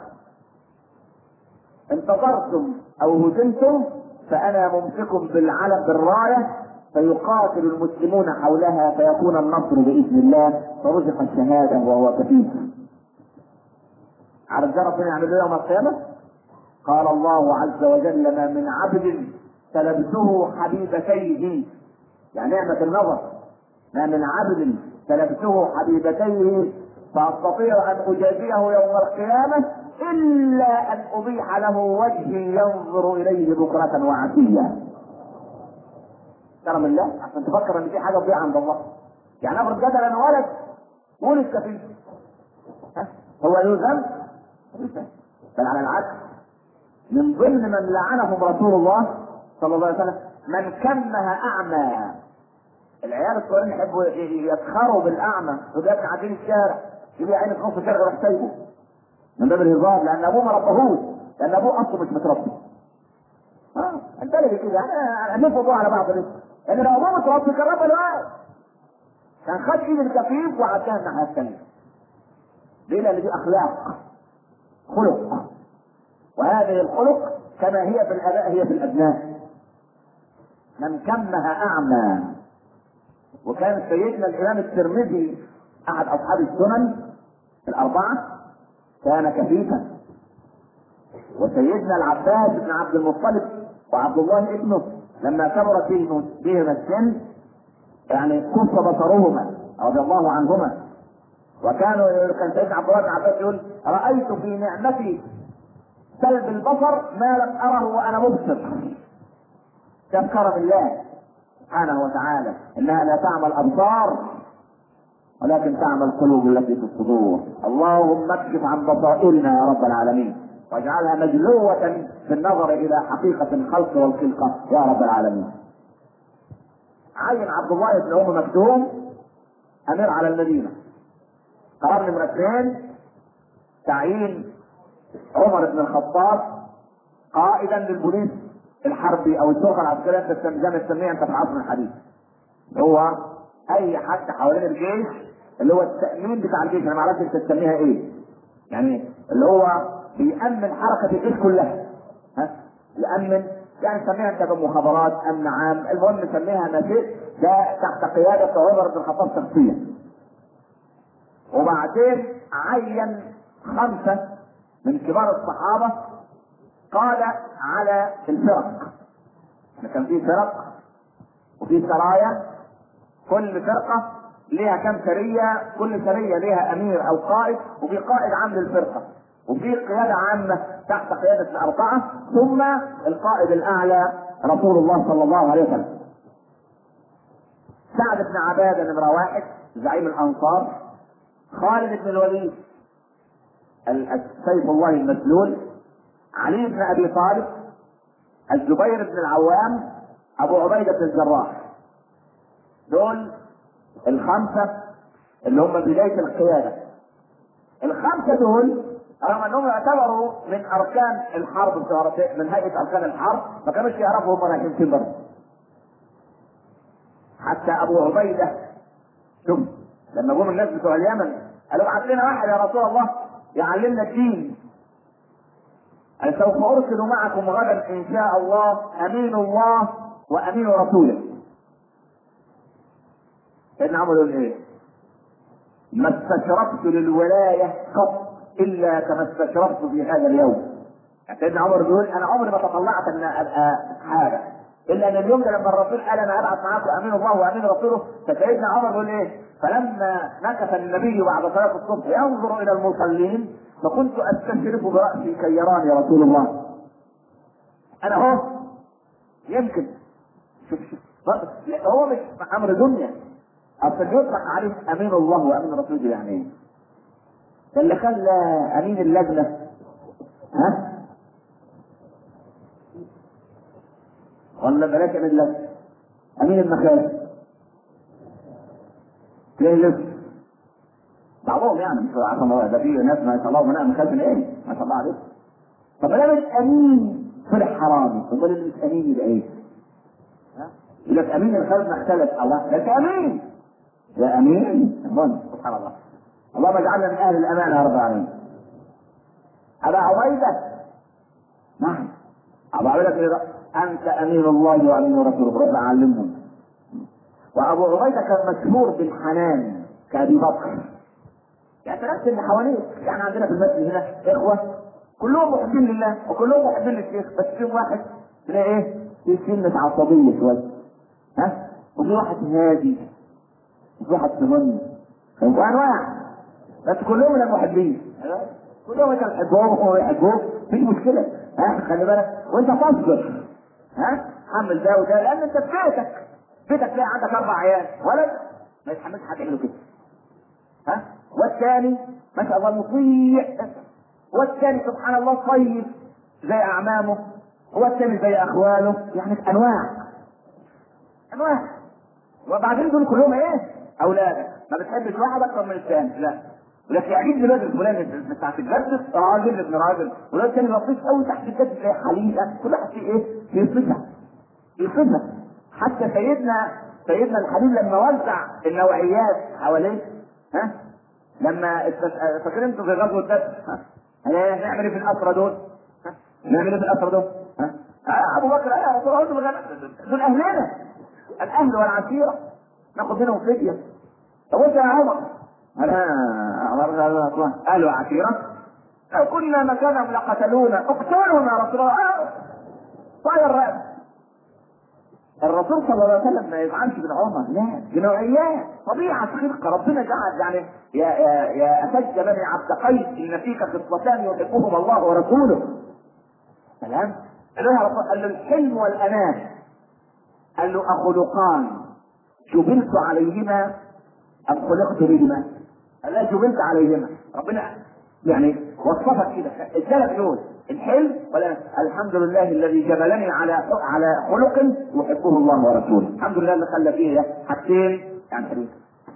انتصرتم او هزمتم فانا ممسك بالعلم بالرايه فيقاتل المسلمون حولها فيكون النصر باذن الله فرزق الشهاده وهو كفيف عارف ده ربنا يعمل له يوم القيامه قال الله عز وجل ما من عبد سلبته حبيبتيه يعني نعمة النظر ما من عبد سلبته حبيبتيه فأستطيع أن أجازيه يوم القيامة إلا أن أبيح له وجهي ينظر إليه بكرة وعشيا كرم الله عشان تفكر ان في حاجه تضيع عند الله يعني افرض جدل انا ولد ولد كفيف هو له ذنب بل على العكس من ضمن من لعنهم رسول الله صلى الله عليه وسلم من كمه اعمى العيال الصغيرين يحبوا يسخروا بالاعمى وده قاعدين الشارع يجي عيني في نص الشارع يروح سايبه من باب الهزار لان ابوه ما ربهوش لان ابوه اصله مش متربي اه انت اللي كده انا هنفضوا على بعض لسه لان لو ابوه متربي كان ربى الواد كان خد ايد الكفيف وعداها الناحيه الثانيه ليه لان دي اخلاق خلق وهذه الخلق كما هي في الاباء هي في الابناء من كمها اعمى وكان سيدنا الامام الترمذي احد اصحاب السنن الاربعه كان كفيفا وسيدنا العباس بن عبد المطلب وعبد الله ابنه لما كبرت بهما السن يعني كف بصرهما رضي الله عنهما وكانوا كان سيدنا عبد الله بن عباس يقول رايت في نعمتي سلب البصر ما لم اره وانا مبصر كم كرم الله سبحانه وتعالى انها لا تعمى الابصار ولكن تعمى القلوب التي في الصدور اللهم اكشف عن بصائرنا يا رب العالمين واجعلها مجلوة في النظر إلى حقيقة الخلق والخلقة يا رب العالمين. عين عبد الله بن أم مكتوم أمير على المدينة. قرار نمرة اثنين تعيين عمر بن الخطاب قائدا للبوليس الحربي أو الشرطة العسكرية أنت زي ما تسميها أنت في العصر الحديث. هو أي حد حوالين الجيش اللي هو التأمين بتاع الجيش أنا ما أعرفش أنت تسميها إيه. يعني اللي هو بيأمن حركة الجيش كلها ها يأمن يعني نسميها انت مخابرات امن عام المهم نسميها ما شئت ده تحت قيادة عمر بن الخطاب شخصيا وبعدين عين خمسة من كبار الصحابة قال على الفرق كان في فرق وفي سرايا كل فرقة ليها كم سرية كل سرية ليها أمير أو قائد وفي قائد عام للفرقة وفي قيادة عامة تحت قيادة الأربعة ثم القائد الأعلى رسول الله صلى الله عليه وسلم. سعد بن عبادة نمرة واحد زعيم الأنصار خالد بن الوليد سيف الله المسلول علي بن أبي طالب الزبير بن العوام أبو عبيدة بن الجراح دول الخمسة اللي هم بداية القيادة الخمسة دول رغم انهم يعتبروا من اركان الحرب من هيئه اركان الحرب ما كانوش يعرفوا هم رايحين فين برضه. حتى ابو عبيده شوف لما جم الناس بتوع اليمن قالوا ابعت لنا واحد يا رسول الله يعلمنا الدين. قال سوف ارسل معكم غدا ان شاء الله امين الله وامين رسوله سيدنا عمر يقول ايه ما استشرفت للولايه قط الا كما استشرفت في هذا اليوم يعني سيدنا عمر بيقول انا عمري ما تطلعت ان ابقى حاجه الا ان اليوم ده لما الرسول قال انا ابعث معاكم امين الله وامين رسوله فسيدنا عمر بيقول ايه فلما مكث النبي بعد صلاه الصبح ينظر الى المصلين فكنت استشرف براسي كي يراني رسول الله انا هو يمكن شوف شوف هو مش امر دنيا اصل يطلق عليه امين الله وامين رسوله يعني ايه؟ ده اللي خلى امين اللجنه ها؟ ولا بلاش امين اللجنه امين المخازن تلاقي لسه بعضهم يعني مش عشان الله ده في ناس ما شاء الله منها مخازن ايه؟ ما شاء الله عليه طب انا مش امين طلع حرامي امال اللي مش امين يبقى ايه؟ ها؟ يقول لك امين الخزنه اختلف الله ده امين يا امين المهم سبحان الله اللهم اجعلنا من اهل الامانه يا رب العالمين ابا عبيده نعم ابو عبيده ايه بقى؟ انت امين الله وامين رسوله رب علمهم وابو عبيده كان مشهور بالحنان كابي بكر يعني تنفس اللي حواليك يعني عندنا في المسجد هنا اخوه كلهم محبين لله وكلهم محبين للشيخ بس فيهم واحد تلاقي ايه في سنة عصبية شوية ها وفي واحد هادي وفي واحد سمني وانواع بس كلهم من المحبين كلهم انت بتحبهم وهو يحبوك مفيش مشكلة ها خلي بالك وانت تصبر ها حمل ده وده لان انت في بيتك بيتك تلاقي عندك اربع عيال ولد ما يتحملش حد يعمله كده ها والثاني ما شاء الله مطيع والثاني سبحان الله طيب زي اعمامه والثاني زي اخواله يعني في انواع انواع وبعدين دول كلهم ايه اولادك ما بتحبش واحد اكتر من الثاني لا ولكن يعجبني الواد الفلاني بتاع الجد راجل ابن راجل والواد الثاني لطيف قوي تحت الجد زي حليقه كل واحد فيه ايه؟ في صفه في صفه حتى سيدنا سيدنا الحبيب لما وزع النوعيات حواليه ها لما فاكرين انتوا في غزوه بدر ها هنعمل ايه في الاسرى دول؟ ها؟ نعمل ايه في الاسرى دول؟ ها؟ آه ابو بكر يا رسول الله دول دول اهلنا الاهل والعشيره ناخذ منهم فديه طب وانت يا عمر انا عمر اهل وعشيره لو كنا مكانهم لقتلونا اقتلهم يا رسول الله آه. طاير الراس الرسول صلى الله عليه وسلم ما يزعلش من عمر لا دي نوعيات طبيعه خلقه ربنا جعل يعني يا يا يا اسد بني عبد قيس ان فيك خصلتان يحبهما الله ورسوله سلام قال له يا رسول قال له الحلم والانام قال له اخلقان جبلت عليهما ام خلقت بهما؟ قال لا جبلت عليهما ربنا يعني وصفك كده الثلاث دول الحلم ولا الحمد لله الذي جبلني على على خلق يحبه الله ورسوله الحمد لله اللي خلى فيه حاجتين يعني حديث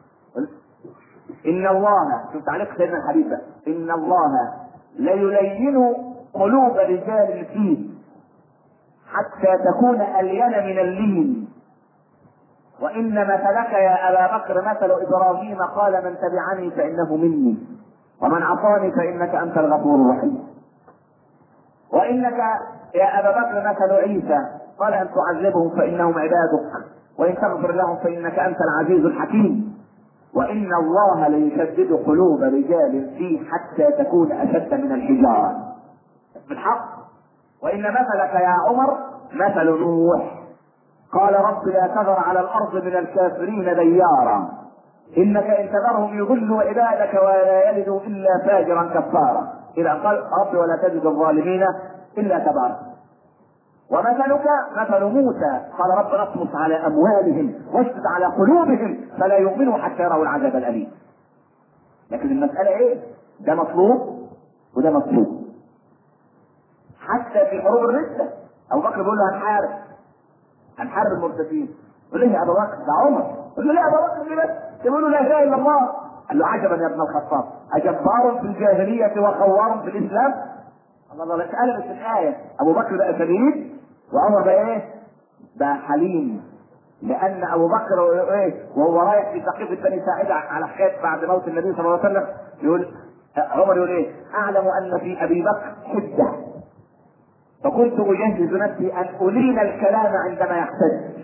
ان الله شوف تعليق سيدنا الحبيب بقى ان الله ليلين قلوب رجال الفيل حتى تكون الين من اللين وان مثلك يا ابا بكر مثل ابراهيم قال من تبعني فانه مني ومن عصاني فانك انت الغفور الرحيم وانك يا ابا بكر مثل عيسى قال ان تعذبهم فانهم عبادك وان تغفر لهم فانك انت العزيز الحكيم وان الله ليشدد قلوب رجال فيه حتى تكون اشد من الحجاره بالحق وان مثلك يا عمر مثل نوح قال رب لا تذر على الارض من الكافرين ديارا انك ان تذرهم يضلوا عبادك ولا يلدوا الا فاجرا كفارا اذا قال رب ولا تجد الظالمين الا تبارا ومثلك مثل موسى قال رب اطمس على اموالهم واشدد على قلوبهم فلا يؤمنوا حتى يروا العذاب الاليم لكن المساله ايه ده مطلوب وده مطلوب حتى في حروب الرده ابو بكر بيقول له هنحارب هنحارب المرتدين يقول له يا ابو بكر ده عمر يقول له لا يا ابو بكر ليه بس يقول له لا اله الا الله قال له عجبا يا ابن الخطاب اجبار في الجاهليه وخوار في الاسلام الله الله اتقلبت الايه ابو بكر بقى شديد وعمر بقى ايه بقى حليم لان ابو بكر ايه وهو رايح في سقيفه بني ساعده على حكايه بعد موت النبي صلى الله عليه وسلم يقول عمر يقول ايه اعلم ان في ابي بكر حده فكنت اجهز نفسي ان الين الكلام عندما يحتج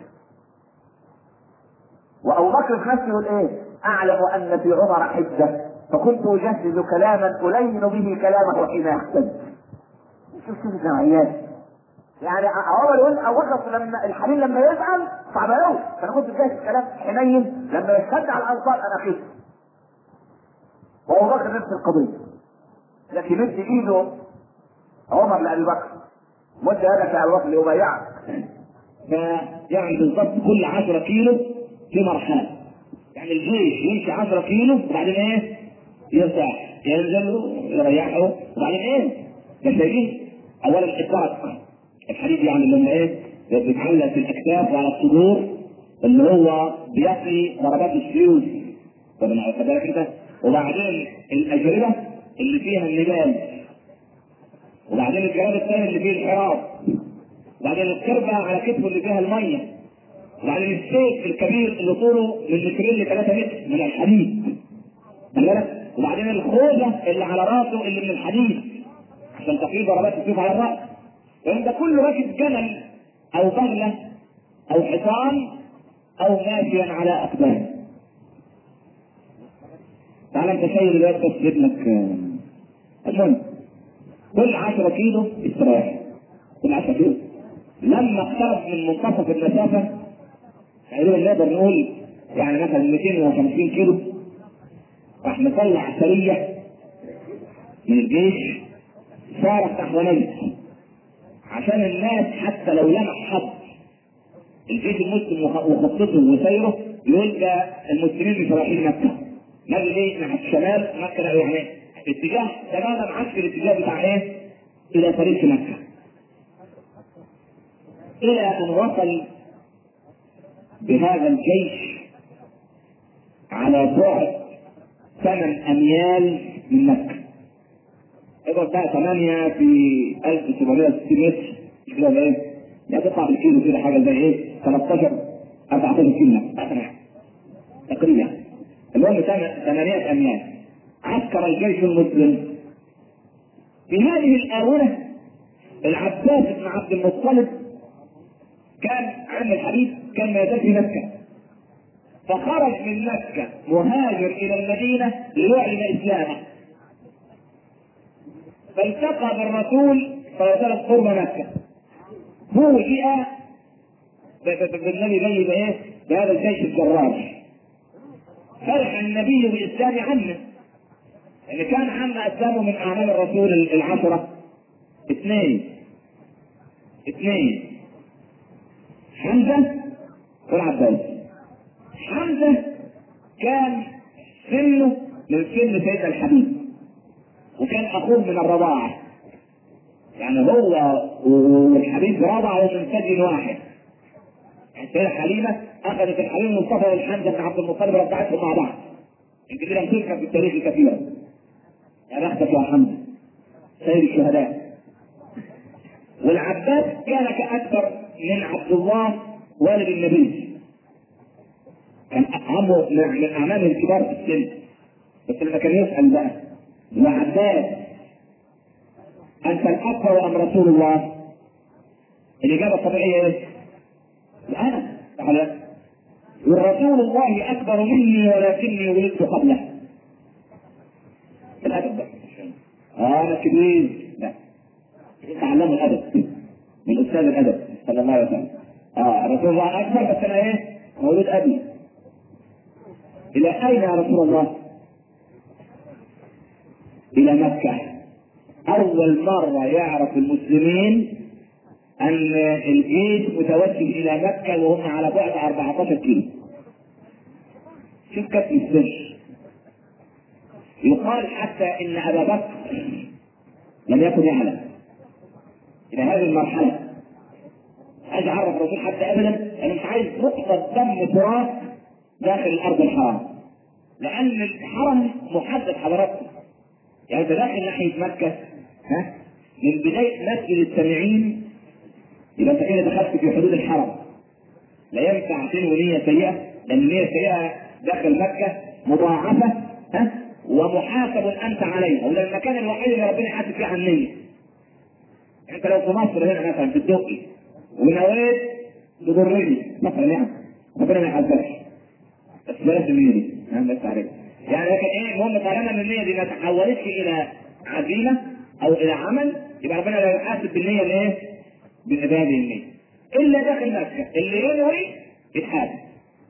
وابو بكر في نفسه يقول ايه؟ اعلم ان في عمر حجه فكنت اجهز كلاما الين به كلامه حين يحتج. شوف شوف الجمعيات. يعني عمر يقول ابو بكر لما الحليم لما يزعل صعب قوي فانا كنت جاهز كلام حنين لما يشتد على الانصار انا خفت. وابو بكر نفس القضيه. لكن مد ايده عمر لابي بكر مد يدك يا ابو بكر ليبايعك فيعني بالضبط كل 10 كيلو في مرحله يعني الجيش يمشي 10 كيلو وبعدين ايه؟ يرتاح ينزل يريحه وبعدين ايه؟ ده شايفين؟ اولا الدرك الحديد يعني اللي هم ايه؟ بيتعلق في الاكتاف وعلى الصدور اللي هو بيقي ضربات السيوف واخد بالك انت؟ وبعدين الاجربه اللي فيها النبال وبعدين الجراب الثاني اللي فيه الحراب وبعدين الكربة على كتفه اللي فيها المية وبعدين السيف الكبير اللي طوله من مترين لثلاثة متر من الحديد بالك وبعدين الخوذة اللي على راسه اللي من الحديد عشان تقي ضربات السيوف على الرأس فانت كل راكب جمل او بغلة او حصان او ماشيا على اقدام تعال انت شايل الواد بس ابنك المهم كل 10 كيلو استراحه كل 10 كيلو لما اقترب من منتصف المسافه تقريبا نقدر نقول يعني مثلا 250 كيلو راح مطلع سريه من الجيش صارت نحو عشان الناس حتى لو لمح حد الجيش المسلم وخطته وسيره يقول ده المسلمين مش رايحين مكه نجي ايه ناحيه الشمال مكه يعني اتجاه تماما عكس الاتجاه بتاع ايه؟ الى طريق مكه. الى ان وصل بهذا الجيش على بعد ثمان اميال من مكه. اضرب بقى ثمانية في 1760 متر مش كده ولا ايه؟ يعني تطلع بالكيلو كده حاجه زي ايه؟ 13 14 كيلو تقريبا المهم ثمانية اميال عسكر الجيش المسلم في هذه الآونة العباس بن عبد المطلب كان عن الحديث كان ما يزال في مكة فخرج من مكة مهاجر إلى المدينة ليعلن إسلامه فالتقى بالرسول صلى الله عليه وسلم قرب مكة فوجئ بالنبي جاي بايه؟ بهذا الجيش الجراش فرح النبي بإسلام عمه اللي كان عم اسلموا من اعمال الرسول العشرة اثنين اثنين حمزة والعباس حمزة كان سنه من سن سيدنا الحبيب وكان اخوه من الرضاعة يعني هو والحبيب رضعوا من ثدي واحد السيدة حليمة أخذت الحبيب مصطفى والحمزة بن عبد المطلب رجعتهم مع بعض يمكن لم تذكر في التاريخ كثيرا يا بختك يا حمزه سيد الشهداء والعباس كان كأكبر من عبد الله والد النبي كان عمه من أعمامه الكبار في السن بس لما كان يسأل بقى يا عباس أنت الأكبر أم رسول الله؟ الإجابة الطبيعية إيه؟ أنا تعالى والرسول الله أكبر مني ولكني ولدت قبله الادب بقى اه انا كبير لا تعلموا الادب من استاذ الادب صلى الله عليه وسلم اه رسول الله اكبر بس انا ايه مولود ابي الى اين يا رسول الله الى مكه اول مره يعرف المسلمين ان الجيش متوجه الى مكه وهم على بعد 14 كيلو شوف كتف السر يقال حتى ان ابا بكر لم يكن يعلم الى هذه المرحله عايز اعرف الرسول حتى ابدا انا مش عايز نقطه دم تراث داخل الارض الحرام لان الحرم محدد حضراتكم يعني انت داخل ناحيه مكه ها من بدايه مسجد السامعين يبقى انت كده دخلت في حدود الحرم لا ينفع تنوي نيه سيئه لان النيه السيئه داخل مكه مضاعفه ها ومحاسب انت عليها وده المكان الوحيد اللي ربنا يحاسب فيه عن النيه انت لو في مصر هنا مثلا في الدقي ونويت تضرني مثلا يعني ربنا ما يحاسبكش بس بلاش النية دي انا بس عليك يعني لكن ايه المهم طالما ان النية دي ما تحولتش الى عزيمة او الى عمل يبقى ربنا لا يحاسب بالنية الايه؟ بهذه النية الا داخل مكة اللي ينوي يتحاسب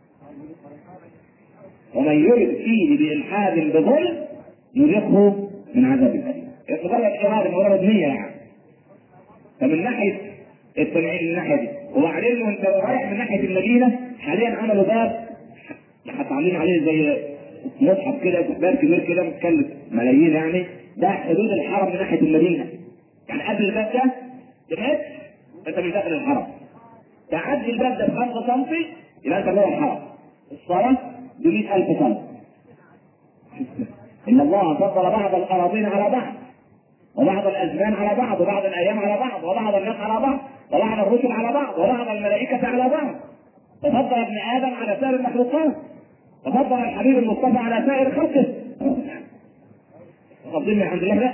ومن يرد فيه بإلحاد بظلم نذقه من عذاب الأليم. مجرد إرادة مجرد نية يعني. فمن ناحية التنعيم من الناحية دي وبعدين وأنت رايح من ناحية المدينة حاليا عملوا باب حتى عاملين عليه زي مصحف كده باب كبير كده متكلف ملايين يعني ده حدود الحرم من ناحية المدينة. يعني قبل الباب ده بمتر أنت مش داخل الحرم. تعدي الباب ده ب 5 سم يبقى أنت جوه الحرم. الصلاة ب 100000 سنة. إن الله فضل بعض الأراضين على بعض وبعض الأزمان على بعض وبعض الأيام على بعض وبعض الناس على بعض وبعض الرسل على بعض وبعض الملائكة على بعض وفضل ابن آدم على سائر المخلوقات وفضل الحبيب المصطفى على سائر خلقه تفضيل من عند الله لا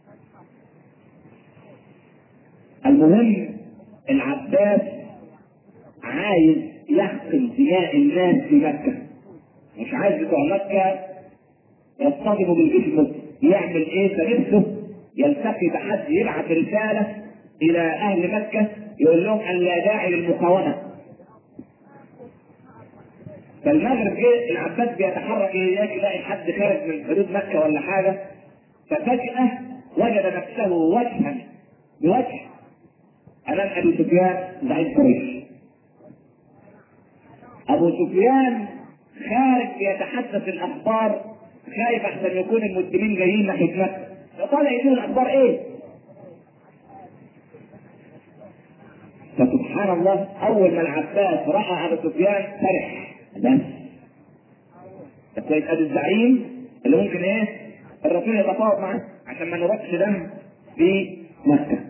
المهم العباس عايز يحقن دماء الناس في مكة مش عايز بتوع مكة يصطدموا بالجيش المسلم يعمل ايه فنفسه يلتقي بحد يبعث رسالة إلى أهل مكة يقول لهم أن لا داعي للمقاومة فالمغرب جه العباس بيتحرك يجي يلاقي حد خارج من حدود مكة ولا حاجة ففجأة وجد نفسه وجها بوجه أمام أبي سفيان زعيم قريش أبو سفيان خارج يتحدث الأخبار خايف أحسن يكون المسلمين جايين ناحية مكة فطالع يجيب الأخبار إيه؟ فسبحان الله أول ما العباس رأى أبو سفيان فرح بس ده كويس ادي الزعيم اللي ممكن ايه الرسول يتفاوض معاه عشان ما نروحش دم في مكه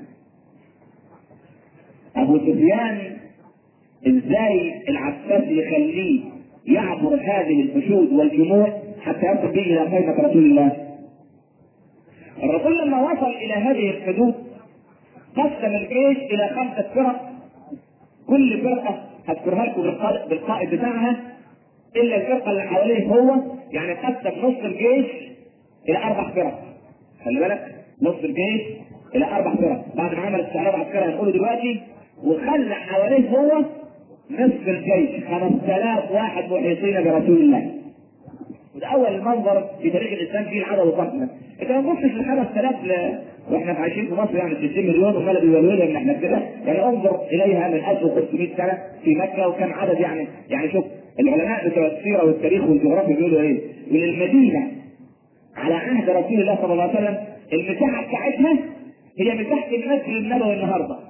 ابو سفيان ازاي العباس يخليه يعبر هذه الحشود والجموع حتى يصل به الى خيمه رسول الله الرسول لما وصل الى هذه الحدود قسم الجيش الى خمسه فرق كل فرقه هذكرها لكم بالقائد, بالقائد بتاعها الا الفرقه اللي حواليه هو يعني قسم نص الجيش الى اربع فرق خلي بالك نص الجيش الى اربع فرق بعد ما عمل استعراض عسكري هنقوله دلوقتي وخلى حواليه هو نصف الجيش 5000 واحد محيطين برسول الله وده اول منظر في تاريخ الاسلام فيه العدد الضخم ده انت ما تبصش ل 5000 ل... واحنا عايشين في مصر يعني 60 مليون ومال بيولوا ان احنا كده يعني انظر اليها من 1500 سنه في مكه وكم عدد يعني يعني شوف العلماء بتوع السيره والتاريخ والجغرافيا بيقولوا ايه؟ من المدينه على عهد رسول الله صلى الله عليه وسلم المساحه بتاعتها هي مساحه المسجد النبوي النهارده.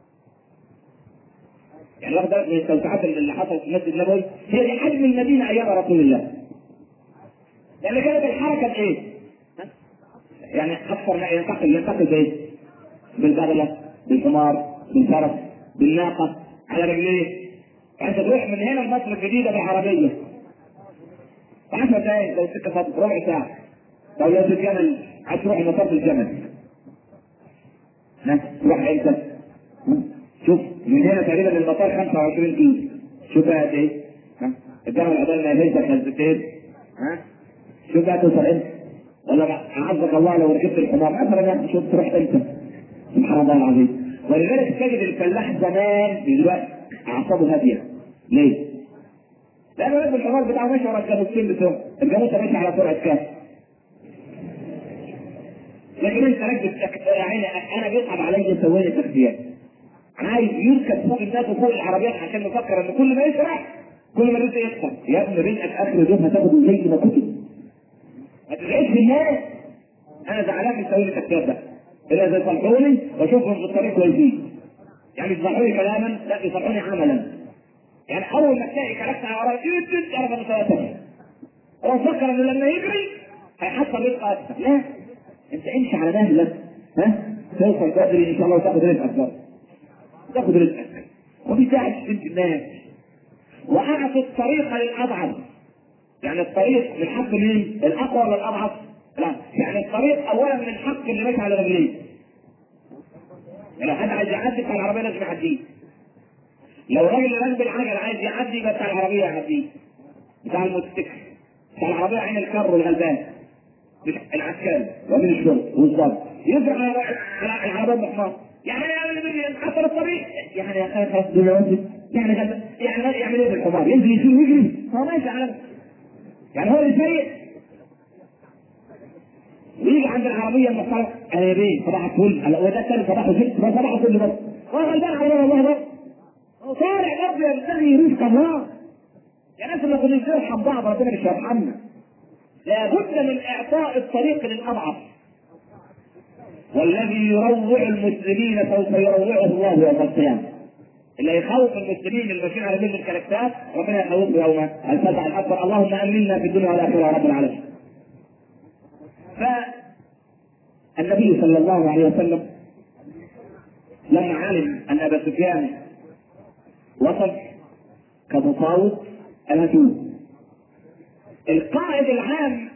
يعني واخد بالك من التوسعات اللي حصلت في المسجد النبوي هي دي حجم المدينه ايام رسول الله. لان كانت الحركه بايه؟ يعني اكثر ما ينتقل ينتقل بايه؟ بالبغله، بالحمار، بالفرس، بالناقه، على رجليه. انت تروح من هنا لمصر الجديده بالعربيه. 10 دقائق لو سكه فاضيه ربع ساعه. لو لو الجمل عايز تروح مطار الجمل. ها تروح امتى؟ شوف من هنا تقريبا للمطار 25 كيلو. شوف بقى قد ايه؟ ها الجمل عقبال ما يهزك هزتين ها شوف بقى توصل امتى؟ ولا اعزك الله لو ركبت الحمار مثلا يعني شوف تروح امتى؟ سبحان الله العظيم ولذلك تجد الفلاح زمان دلوقتي اعصابه هاديه ليه؟ لانه راكب الحمار بتاعه ماشي ورا الجاموسين بتوعه الجاموسه ماشي على سرعه كام؟ لكن انت راكب يعني انا بيصعب عليا ثواني تخفيات عايز يركب فوق الناس وفوق العربيات عشان نفكر ان كل ما يسرع كل ما رزق يكتر يا ابني رزقك اخر يوم هتاخده زي ما كنت ما تزعلش بالناس انا زعلان من سوي الكتاب ده الا اذا يصلحوني واشوفهم في الطريق كويسين يعني يصلحوني كلاما لا يصلحوني عملا يعني اول ما تلاقي كلامك على وراء تعرف ان ثلاثة لو فكر انه لما يجري هيحصل رزق اكثر لا انت امشي على مهلك ها توصل بدري ان شاء الله وتاخد رزقك برضه تاخد رزقك وفي داعي بنت الناس واعطي الطريق للاضعف يعني الطريق من حق مين؟ الاقوى ولا الاضعف؟ لا يعني الطريق اولا من حق اللي ماشي على رجليه لو حد عايز يعدي بتاع العربيه لازم يعديه لو راجل راكب العجل عايز يعدي يبقى بتاع العربيه يعديه بتاع الموتوسيكل بتاع العربيه عين الكر والغلبان العسكري ومن الشرطه والضبط يزرع على العربيه بحمار يعني يعمل حتى الطريق يعني يا اخي خلاص دلوقتي يعني غلبان يعني يعمل ايه بالحمار ينزل يشيل ويجري هو ماشي على يعني هو اللي سيء ويجي عند العربيه المحترمه انا يا بيه صباح الفل هلا وده الثاني صباح الفل ده صباح الفل بس هو غلبان على والله ده طالع برضه يبتغي رزق الله يا ناس اللي كنا نرحم بعض ربنا مش هيرحمنا لابد من اعطاء الطريق للاضعف والذي يروع المسلمين سوف يروعه الله يوم القيامه اللي يخوف المسلمين الماشيين على جلد الكلاكسات ربنا يخوفه يوم الفزع الاكبر اللهم امنا في الدنيا والاخره يا رب العالمين فالنبي صلى الله عليه وسلم لما علم ان ابا سفيان وصل كمفاوض الهجوم القائد العام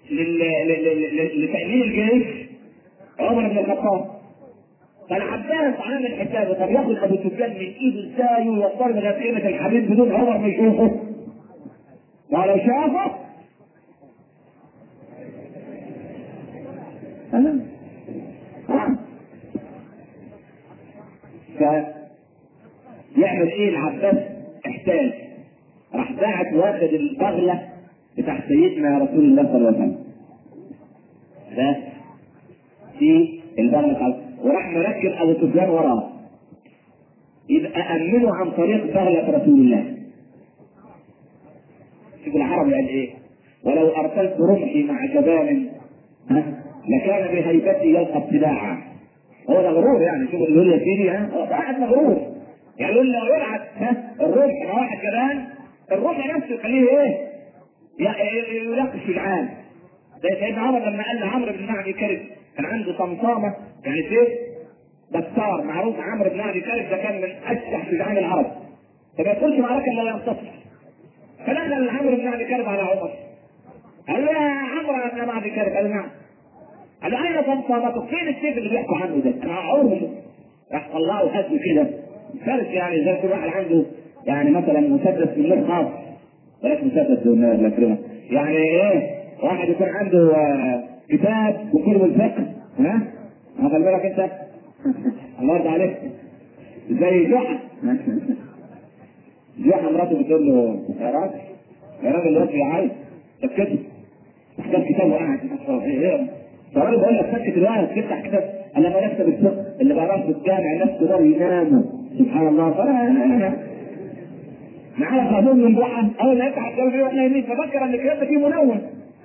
لتأمين الجيش عمر بن الخطاب فالعباس عامل حسابه طب ياخد ابو سفيان من ايده ازاي ويوصله لغايه قيمه الحبيب بدون عمر ما يشوفه ولو شافه تمام فيعمل ايه العباس احتاج راح باعت واخد البغله بتاع سيدنا رسول الله صلى الله عليه وسلم ده في البغله بتاعته وراح مركب ابو سفيان وراه يبقى امنه عن طريق بغله رسول الله شوف العربي قال ايه ولو ارسلت رمحي مع جبان ها لكان بهيبتي يلقى ابتداعا هو ده غرور يعني شوف اللي يقول يا سيدي ها قاعد مغرور يعني يقول لو يلعب ها الرمح مع واحد كمان الرمح نفسه يخليه ايه؟ يلاقي الشجعان زي سيدنا عمر لما قال لعمرو بن معدي كرب كان عنده طمطامه يعني سيف بسار معروف عمرو بن معدي كرب ده كان من اشجع شجعان العرب فما يدخلش معركه الا ينتصر فدخل عمرو بن معدي كرب على عمر قال له يا عمرو بن معدي كرب قال له نعم قال له اين طمطامتك؟ فين السيف اللي بيحكوا عنه ده؟ انا عمره راح طلعه وهزه كده فارس يعني زي كل واحد عنده يعني مثلا مسدس من نور خاص بلاش مسدس الاكرمه يعني ايه واحد يكون عنده آه كتاب وكتب الفقه ها خلي بالك انت الله يرضى عليك زي جحا جحا مراته بتقول له يا راجل يا راجل الوقت يا عايز طب كده كتاب كتاب وقاعد فالراجل بقول لك سكت الواحد تفتح كتاب انا بنكتب الفقه اللي بقراه في الجامع نفسه ده يناموا سبحان الله فانا معايا خازون من بحر اول ما يفتح الجو يروح نايمين ففكر ان الكتاب ده فيه منون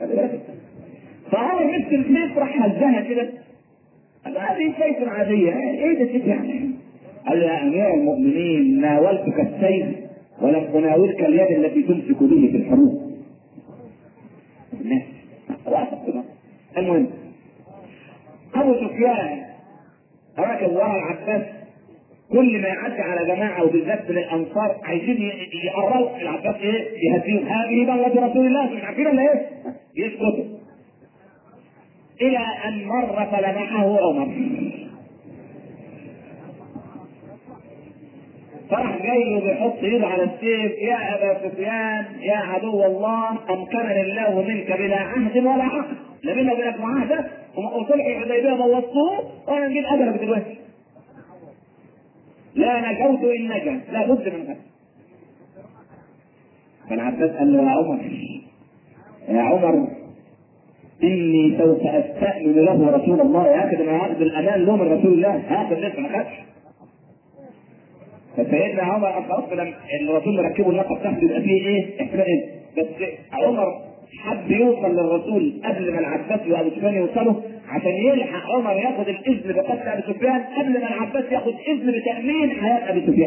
فهو مسك الكتاب راح هزها كده قال هذه سيف عادية ايه ده سيف يعني؟ قال يا امير المؤمنين ناولتك السيف ولم اناولك اليد التي تمسك به في الحروب. الناس المهم ابو سفيان راكب ورا العباس كل ما يعدي على جماعه وبالذات من الانصار عايزين يقرروا العباس ايه؟ يهديهم هذه بغله رسول الله مش عارفين ولا ايه؟ يسكتوا الى ان مر فلمحه عمر فراح جاي له بيحط ايده على السيف يا ابا سفيان يا عدو الله امكنني الله منك بلا عهد ولا عقد لا بينا وبينك معاهده وصلح الحديبيه بوظتوه وانا نجيب اجلك دلوقتي لا نجوت ان نجا لا بد من هذا فالعباس قال له يا عمر يا عمر اني سوف استأمن له رسول الله ياخذ انا هاخذ الامان له من رسول الله هاخذ لسه ما خدش فسيدنا عمر خلاص لما الرسول مركبه اللقب تحته يبقى فيه ايه؟ احتمال ايه؟ بس عمر حب يوصل للرسول قبل ما العباس وابو سفيان يوصلوا عشان يلحق عمر ياخذ الاذن بقتل ابي سفيان قبل ما العباس ياخذ اذن بتامين حياه ابي سفيان.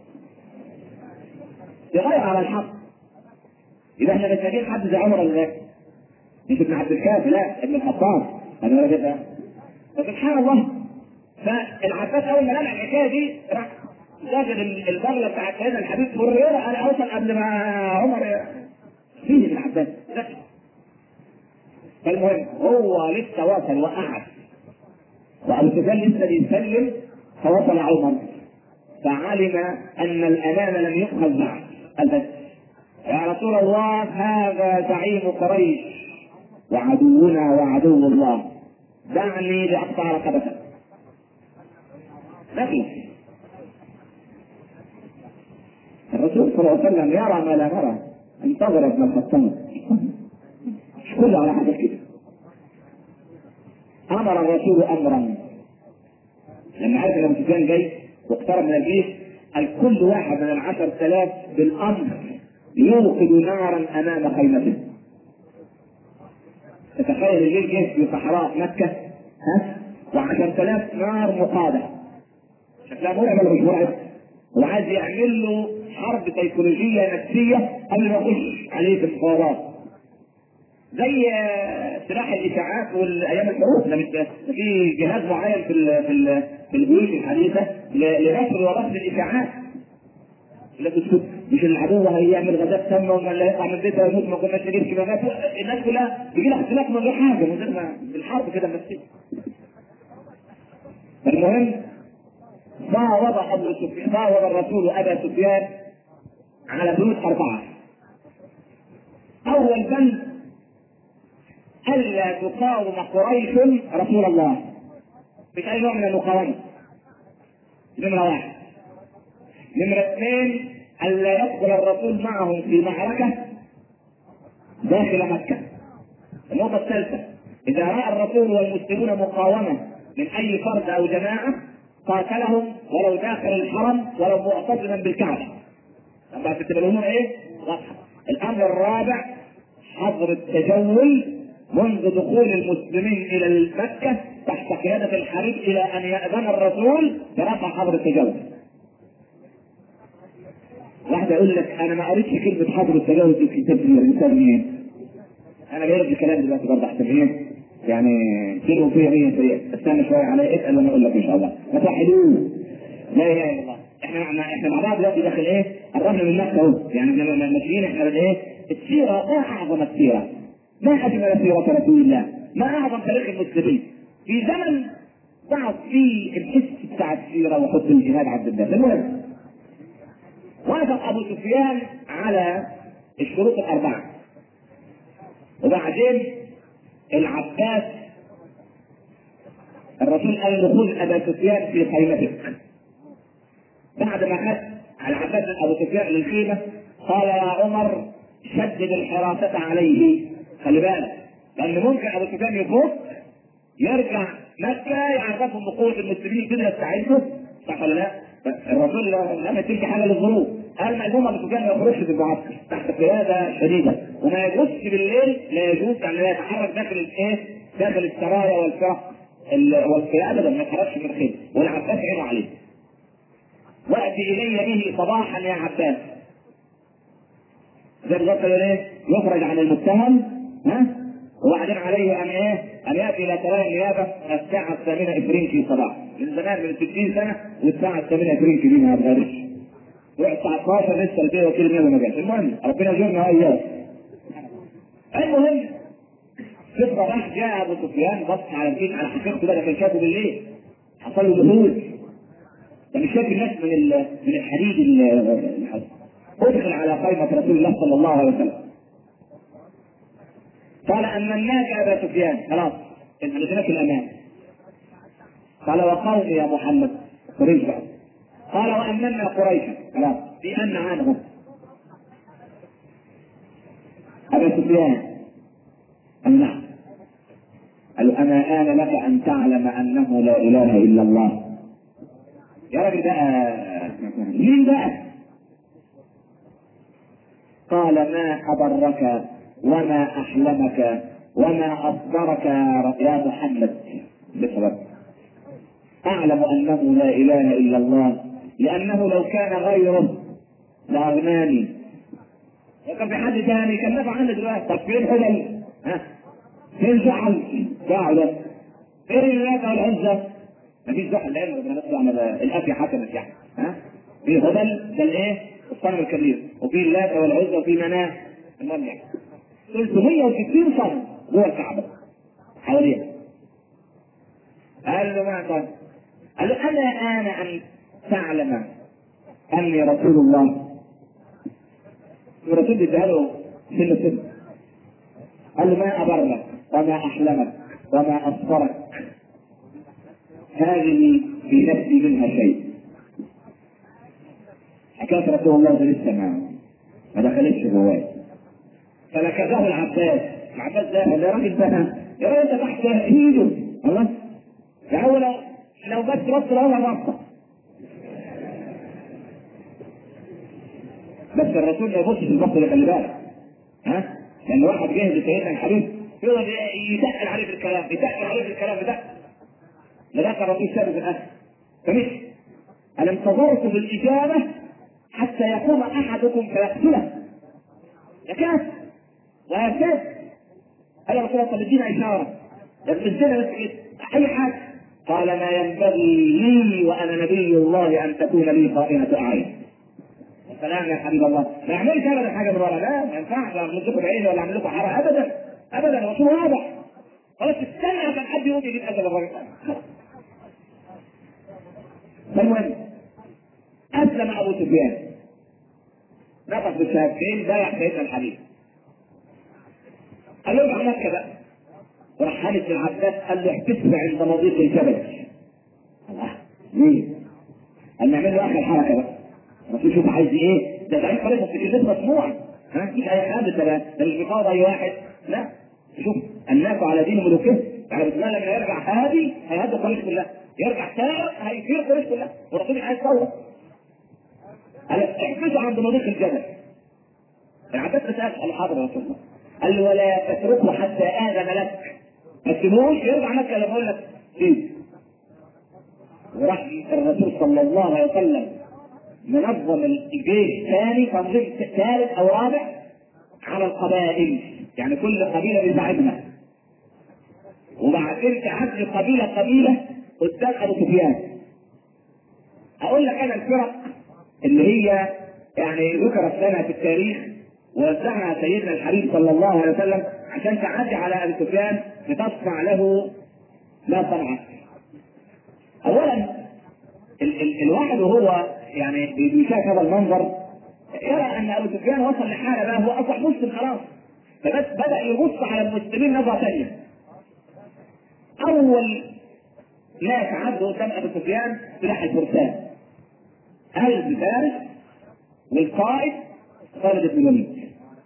يغير على الحق. يبقى احنا محتاجين حد زي عمر ولا مش ابن عبد الكافي لا ابن الخطاب انا ولا كده فسبحان الله فالعباس اول ما لمع الحكايه دي راح داخل البغله بتاعت سيدنا الحبيب هريره انا اوصل قبل ما عمر فيه ابن عباس فالمهم هو لسه واصل وقعد وابو سفيان لسه بيسلم فوصل عمر فعلم ان الامان لم يؤخذ بعد ابدا يا رسول الله هذا زعيم قريش وعدونا وعدو الله دعني لاقطع رقبتك لكن الرسول صلى الله عليه وسلم يرى ما لا نرى انتظر ابن الخطاب مش كله على حاجه كده امر الرسول امرا لما عرف ان سفيان جاي واقترب من الجيش قال كل واحد من العشر آلاف بالامر يوقد نارا امام خيمته تتخيل الجيش جيش في صحراء مكه ها و10000 نار مقاده شكلها مرعب ولا مش مرعب؟ وعايز يعمل له حرب سيكولوجيه نفسيه قبل ما يخش عليه في الحوارات زي سلاح الاشاعات والايام الحروب ده مش في جهاز معين في ال في ال في الجيوش الحديثه لنشر ورفض الاشاعات لكن مش العدو هيعمل غازات سامه ولا هيطلع من بيته ويموت ما كناش نجيب كمامات الناس كلها يجي لها اختلاف من غير حاجه من غير ما بالحرب كده نفسيا المهم فاوض ابو سفيان فاوض الرسول ابا سفيان على بنود اربعه اول بند الا تقاوم قريش رسول الله مش اي نوع من المقاومه نمره واحد نمره اثنين الا يدخل الرسول معهم في معركه داخل مكه النقطه الثالثه اذا راى الرسول والمسلمون مقاومه من اي فرد او جماعه قاتلهم ولو داخل الحرم ولو معتصما بالكعبه. طبعا تبقى الامور ايه؟ واضحه. الامر الرابع حظر التجول منذ دخول المسلمين الى مكه تحت قياده الحريب الى ان ياذن الرسول برفع حظر التجول. واحد يقول لك انا ما قريتش كلمه حظر التجول في كتاب الانسان منين؟ انا جاي لك الكلام دلوقتي برضه احسن ايه؟ يعني كيلو فيه هي سيئة استنى شوية علي اسأل وانا اقول لك ان شاء الله ما توحدوه لا اله الا الله احنا مع احنا مع بعض دلوقتي داخل ايه؟ قربنا من مكة اهو يعني لما ماشيين احنا بالايه؟ السيرة ما اعظم السيرة ما اجمل سيرة رسول الله ما اعظم تاريخ المسلمين في زمن ضعف فيه الحس بتاع السيرة وحب الجهاد عبد الله المهم وافق ابو سفيان على الشروط الاربعه وبعدين العباس الرسول قال له خذ ابا سفيان في خيمتك بعد ما خد العباس بن ابو سفيان للخيمه قال يا عمر شدد الحراسه عليه خلي بالك لان ممكن ابو سفيان يفوت يرجع مكه يعرفهم بقوه المسلمين الدنيا بتاعتهم صح ولا لا؟ الرسول لما تيجي حاجه للظروف قال مأموم ابو سفيان ما يخرجش في المعسكر تحت قياده شديده وما يجوزش بالليل لا يجوز ان لا يتحرك داخل الايه؟ داخل السرايا والفرق والقياده ابدا ما يتحركش من الخيل والعباس عينه عليه. واتي الي به صباحا يا عباس. زي بالظبط ايه؟ يخرج عن المتهم ها؟ وبعدين عليه ان ايه؟ ان ياتي الى سرايا النيابه الساعه الثامنه افرنجي صباحا. من زمان من 60 سنه والساعه الثامنه افرنجي دي ما اتغيرش. الساعة 12 لسه البيت وكيل منه ما جاش، المهم ربنا يجرنا واياه. المهم في الصباح جاء ابو سفيان بص على البيت على حقيقته ده كان شافه بالليل. حصل له ذهول. ده مش شايف الناس من من الحديد الحديد. ادخل على قائمة رسول الله صلى الله عليه وسلم. قال أمناك أبا سفيان خلاص اديناك الأمان. قال وقومي يا محمد قريش بقى. قال وأمنا قريشا خلاص في أمن عنهم أبا سفيان قال نعم قال أما آن لك أن تعلم أنه لا إله إلا الله يا راجل بقى مين بقى؟ قال ما أبرك وما أحلمك وما أصبرك يا محمد بسبب أعلم أنه لا إله إلا الله لأنه لو كان غيره لأغناني وكان في حد ثاني كان نفع عنه دلوقتي طب فين هدل؟ ها؟ فين زعل؟ زعل فين اللات والعزة؟ مفيش زعل لأن ربنا نطلع على الأفي حكمت يعني ها؟ في هدل ده الإيه؟ الصنم الكبير وفي اللات والعزة وفي مناه المهم يعني 360 صنم جوه الكعبة حواليها قال له ما طيب قال له انا آن ان تعلم اني رسول الله الرسول اداها له سنه سنه قال له ما ابرك وما احلمك وما اصفرك هذه في نفسي منها شيء حكايه رسول الله ده لسه ما ما دخلتش جواه فلكزه العباس العباس ده يا راجل ده يا راجل ده تحت ايده الله ده هو لو لو بس بص له مصه بس الرسول ما يبصش البصر خلي بالك ها لان واحد جاهز لسيدنا الحبيب يقعد يتقل عليه في الكلام يتقل عليه في الكلام ده لذلك الرسول سابق في الاخر فمشي انا انتظرت بالاجابه حتى يقوم احدكم فيقتله يكاد ويكاد قال يا رسول الله طب ادينا اشاره ادينا بس كده اي حاجه قال ما ينبغي لي وانا نبي الله ان تكون لي خائنه اعين سلام يا حبيب الله ما يعملش ابدا حاجه من ورا لا ما ينفعش لا اعمل لكم عين ولا اعمل لكم حرام ابدا ابدا الرسول واضح خلاص استنى عشان حد يقوم يجيب اجل الراجل فالمهم اسلم ابو سفيان نطق بالشهادتين بايع سيدنا الحبيب قال له ارجع مكه بقى وراح خالد بن عباس قال له احتسب عند مضيق الجبل الله ليه؟ قال نعمل له اخر حركه بقى الرسول شوف عايز ايه؟ ده بعيد خالص في الجسم مسموع ها مش اي حد ده ده مش بيفاوض اي واحد لا شوف الناس على دين ملوكهم يعني بسم الله لما يرجع هادي هيهدي قريش كلها يرجع سائر هيثير قريش كلها والرسول عايز ثوره قال احبسوا عند مضيق الجبل العباس سال قال حاضر يا رسول الله قال له ولا تتركه حتى اذن لك ما تسيبوش يرجع مكه لما اقول لك سيب وراح الرسول صلى الله عليه وسلم منظم الجيش ثاني تنظيم ثالث او رابع على القبائل يعني كل قبيله بيساعدها وبعدين تعدي قبيله قبيله قدام ابو سفيان اقول لك انا الفرق اللي هي يعني ذكرت لنا في التاريخ ووزعها سيدنا الحبيب صلى الله عليه وسلم عشان تعدي على ابي سفيان لتصنع له ما صنعت. اولا ال- ال- الواحد وهو يعني بيشاهد هذا المنظر يرى ان ابو سفيان وصل لحاله بقى هو اصبح مسلم خلاص فبس بدا يبص على المسلمين نظره ثانيه. اول ناس عدوا قدام ابو سفيان سلاح الفرسان. اهل فارس والقائد خالد بن الوليد.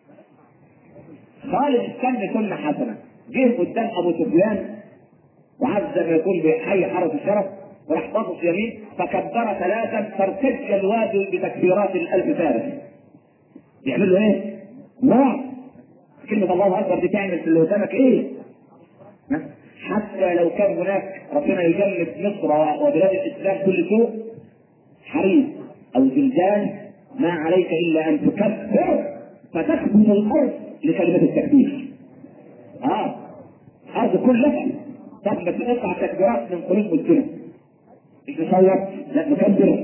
خالد استنى سنه حسنه جه قدام ابو سفيان وعز ما يكون بحي حرس الشرف وراح باصص يمين فكبر ثلاثا فارتج الوادي بتكبيرات الالف فارس يعمل له ايه؟ نوع كلمة الله أكبر دي تعمل في اللي قدامك إيه؟ ها؟ حتى لو كان هناك ربنا يجنب مصر وبلاد الإسلام كل سوء حريص أو زلزال ما عليك إلا أن تكبر فتكبر الأرض لكلمة التكبير. آه الأرض كلها تثبت تقطع تكبيرات من قلوب مسلمة. مش نصوت لا نكبر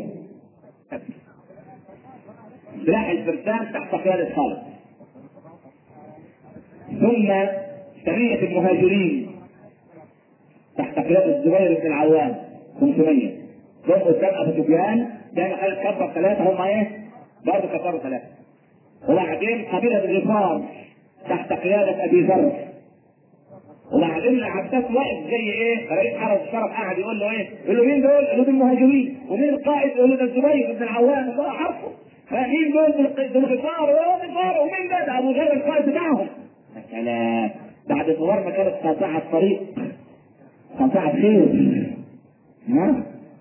سلاح الفرسان تحت قيادة خالد ثم سرية المهاجرين تحت قيادة الزبير بن العوام 500 ثم قدام ابو سفيان كان خالد كبر ثلاثة هم ايه؟ برضه كبروا ثلاثة وبعدين قبيلة الغفار تحت قيادة ابي ذر وبعدين العباس واقف زي ايه؟ رئيس حرس الشرف قاعد يقول له ايه؟ يقول له مين دول؟ يقول له دول المهاجرين، ومين القائد؟ يقول له ده الزبير بن العوام، الله عارفه. مين دول؟ دول الغفار، الغفار، ومين ده؟ ده ابو ذر القائد بتاعهم. يا سلام بعد صور ما كانت قاطعة الطريق قاطعة خير ها؟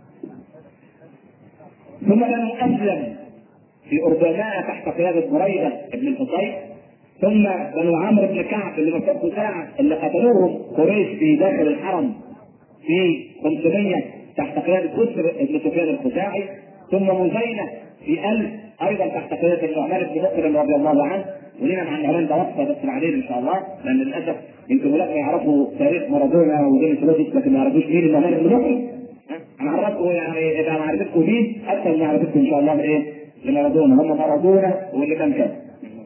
ثم بنو اسلم في اردناء تحت قيادة بريدة بن الحصين ثم بنو عمرو بن كعب اللي مسكوا ساعة اللي قتلوهم قريش في داخل الحرم في 500 تحت قيادة كسر بن سفيان الخزاعي ثم مزينة في 1000 ايضا تحت قيادة النعمان بن مكرم رضي الله عنه ولنا مع النعمان ده وصفة بس بعدين ان شاء الله لان للاسف يمكن ولاد ما يعرفوا تاريخ مارادونا ودين سلوتيك لكن ما يعرفوش مين النعمان بن مكرم انا عرفتكم يعني اذا معرفتكم مين اكثر من معرفتكم ان شاء الله بايه؟ لمارادونا هم مارادونا واللي كان كده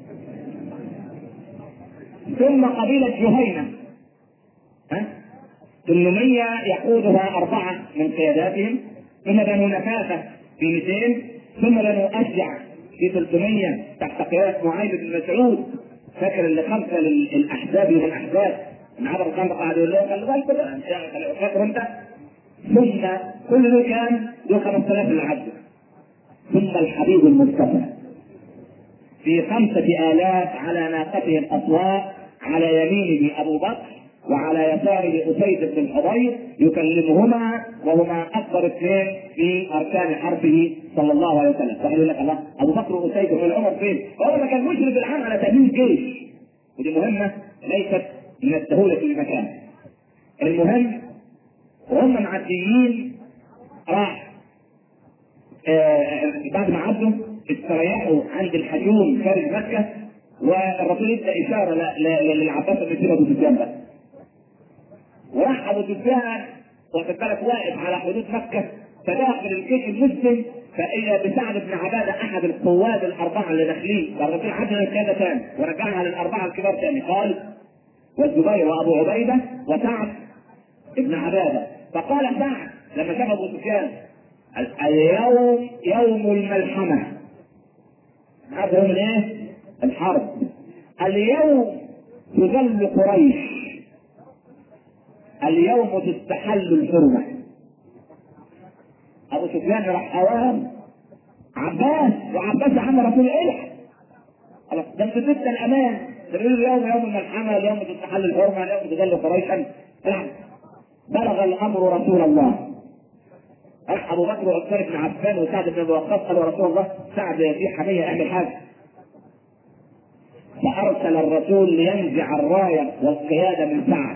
ثم قبيلة جهينة ها 800 يقودها أربعة من قياداتهم ثم بنو نفاخه في 200 ثم بنو اشجع في 300 تحت قياده معاذ بن مسعود فاكر اللي خمسه للاحزاب من الاحزاب من عبر الخندق قاعد يقول لهم خلي بالكم بقى، فاكر انت ثم كل دول كان دول 5000 اللي عدوا ثم الحبيب المصطفى في خمسة آلاف على ناقته الأسواء على يمينه أبو بكر وعلى يساره أسيد بن الحضير يكلمهما وهما أكبر اثنين في أركان حربه صلى الله عليه وسلم فقالوا لك الله أبو بكر وأسيد بن عمر فين؟ عمر كان مشرف العام على تأمين الجيش ودي مهمة ليست من السهولة في المكان المهم وهم معديين راح آه، بعد ما عدوا استريحوا عند الحجون خارج مكة والرسول ادى إشارة ل- ل- للعباس بن سيرة أبو سفيان بقى وراح أبو سفيان واخد بالك واقف على حدود مكة فداخل الجيش المسلم فإذا بسعد بن عبادة أحد القواد الأربعة اللي داخلين فالرسول عدل الكلمة تاني ورجعها للأربعة الكبار تاني قال والزبير وأبو عبيدة وسعد ابن عبادة فقال سعد لما شاف أبو سفيان ال- اليوم يوم الملحمة عارف يوم الايه؟ الحرب اليوم تذل قريش اليوم تستحل الحرمة أبو سفيان راح أوام عباس وعباس يا عم رسول الإله خلاص ده انت ضد الأمان تقول اليوم يوم الملحمة اليوم تستحل الحرمة اليوم تذل قريشا لا بلغ الأمر رسول الله راح ابو بكر وعثمان بن عفان وسعد بن ابي وقاص قالوا يا رسول الله سعد في حميه اعمل حاجه فارسل الرسول لينزع الرايه والقياده من سعد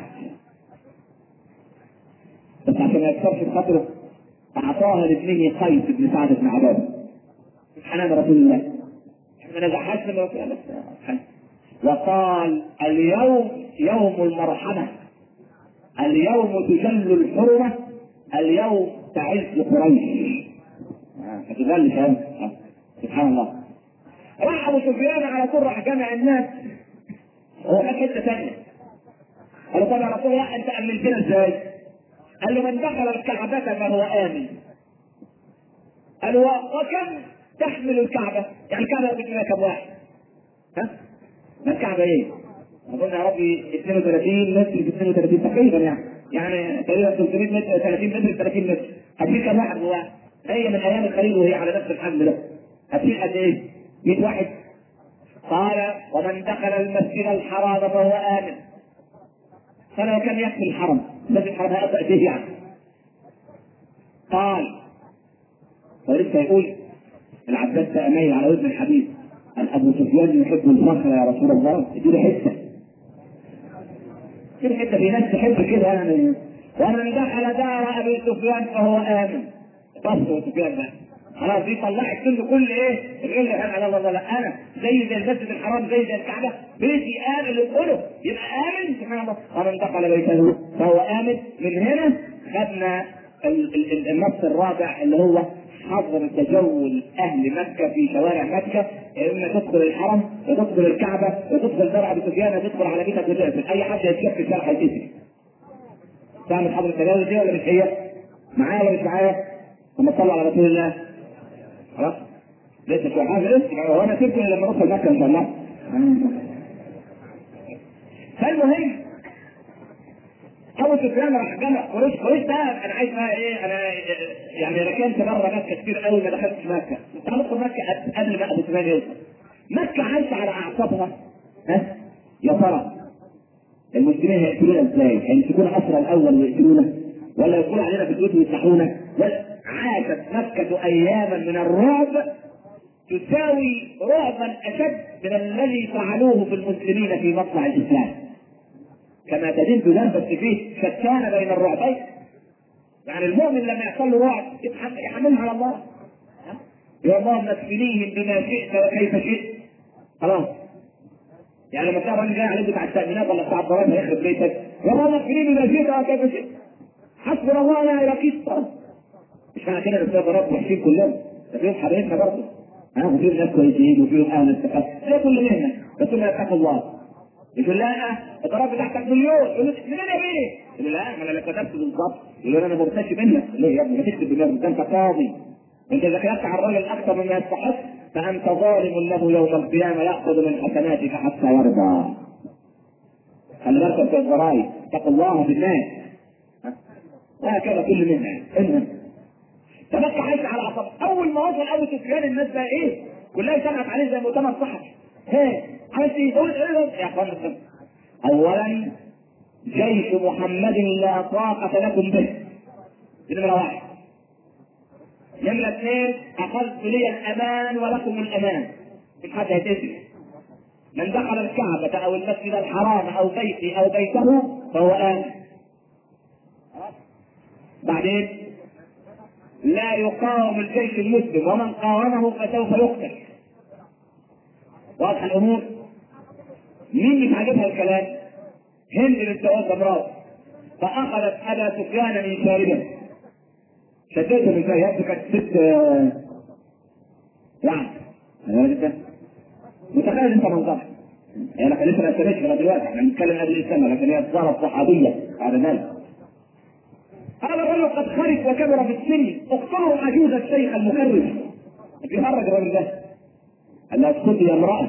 بس عشان ما يكسرش بخاطره اعطاها لابنه قيس بن سعد بن عباده حنان رسول الله ما نزعهاش من رسول الله وقال اليوم يوم المرحمه اليوم تجل الحرمه اليوم تعز قريش فتذل فاهم سبحان الله راح ابو سفيان على طول راح جمع الناس هو كان حته ثانيه قال طب يا رسول الله انت امنتنا ازاي؟ قال له من دخل الكعبة فهو آمن. قال و- وكم تحمل الكعبة؟ يعني الكعبة بتجيبها كم واحد؟ ها؟ ما الكعبة ايه؟ اظن يا ربي 32 متر في 32 تقريبا يعني يعني تقريبا 300 متر 30 متر في 30 متر هتشيل كم واحد جواها؟ هي من ايام الخليل وهي على نفس الحجم ده هتشيل قد ايه؟ 100 واحد قال ومن دخل المسجد الحرام فهو امن فلو كان يكفي الحرم المسجد الحرام هيقطع فيه يعني قال ولسه يقول العباس بقى مايل على ودن الحديث قال ابو سفيان يحب الفخر يا رسول الله اديله حته اديله حته في ناس تحب كده يعني ومن دخل دار ابي سفيان فهو امن بص ابو سفيان بقى خلاص دي طلعت منه كل ايه الغل لا لا لا لا انا زي زي المسجد الحرام زي زي الكعبه بيتي امن اللي تقوله يبقى امن سبحان الله ومن دخل بيته فهو امن من هنا خدنا ال- ال- ال- النص الرابع اللي هو حظر تجول اهل مكه في شوارع مكه اما تدخل الحرم وتدخل الكعبه وتدخل درع ابي سفيان وتدخل على بيتك وتقفل اي حد يتشاف في الشارع هيتقفل تعمل حظر التجاوز دي ولا مش هي؟ معايا ولا مش معايا؟ ثم صلى على رسول الله خلاص لسه في حاجه لسه هو انا سبت لما اوصل مكه ان شاء الله فالمهم ابو سفيان راح جمع قريش قريش ده انا عايز بقى ايه انا يعني ركنت بره مكه كتير قوي ما دخلتش مكه كنت هدخل مكه قبل ما ابو سفيان يوصل مكه عايشه على اعصابها ها يا ترى المسلمين هيقتلونا ازاي؟ هيمسكونا اسرى الاول ويقتلونا ولا يدخلوا علينا في البيوت ويفتحونا ولا عاشت مكة أياما من الرعب تساوي رعبا أشد من الذي فعلوه في المسلمين في مطلع الإسلام كما تدين تدان بس فيه شتان بين الرعبين يعني المؤمن لما يحصل له رعب يتحمل- يحملها على الله ها؟ يا اللهم اكفنيهم بما شئت وكيف شئت خلاص يعني لما تلاقي راجل جاي عليك بتاع التأمينات ولا بتاع الضرائب هيخرب بيتك يا اللهم اكفنيهم بما شئت وكيف شئت حسبنا الله ونعم الوكيل طبعا مش معنى كده ان في ضرائب وحشين كلنا ده فيهم حبايبنا برضه ها وفيهم ناس كويسين وفيهم اهل الثقه زي كل مهنه بس ما يتقوا الله يقول لا الضرائب بتاعتك مليون يقول له منين يا بيه؟ يقول له لا ما انا اللي كتبت بالظبط يقول له انا مرتشي منك ليه يا ابني ما تكتب بالله ده انت قاضي انت اذا كتبت على الراجل اكثر مما يستحق فانت ظالم له يوم القيامه ياخذ من حسناتك حتى يرضى خلي بالك في الضرائب اتقوا الله بالناس وهكذا كل منها انها تبقى عايش على عصب اول ما وصل ابو سفيان الناس بقى ايه كلها سمعت عليه زي مؤتمر صحفي ها عايز ايه تقول ايه يا اخوان اولا جيش محمد لا طاقة لكم به دي نمرة واحد نمرة اثنين أخذت لي الأمان ولكم الأمان مش حد هيتأذي من دخل الكعبة أو المسجد الحرام أو بيتي أو بيته فهو آمن بعدين لا يقاوم الجيش المسلم ومن قاومه فسوف يقتل واضح الامور مين مش عاجبها الكلام هند بنت عتبه مراته فاخذت ابا سفيان من شاربه شدته من شاربه كانت ست يعني متخيل انت منظرها هي ما كانتش ما اسلمتش لغايه دلوقتي احنا بنتكلم قبل الاسلام لكن هي صارت صحابيه بعد ذلك هذا الرجل قد خرج وكبر في السن اقتلوا عجوز الشيخ المكرس بيخرج الراجل ده قال لها اسكتي يا امراه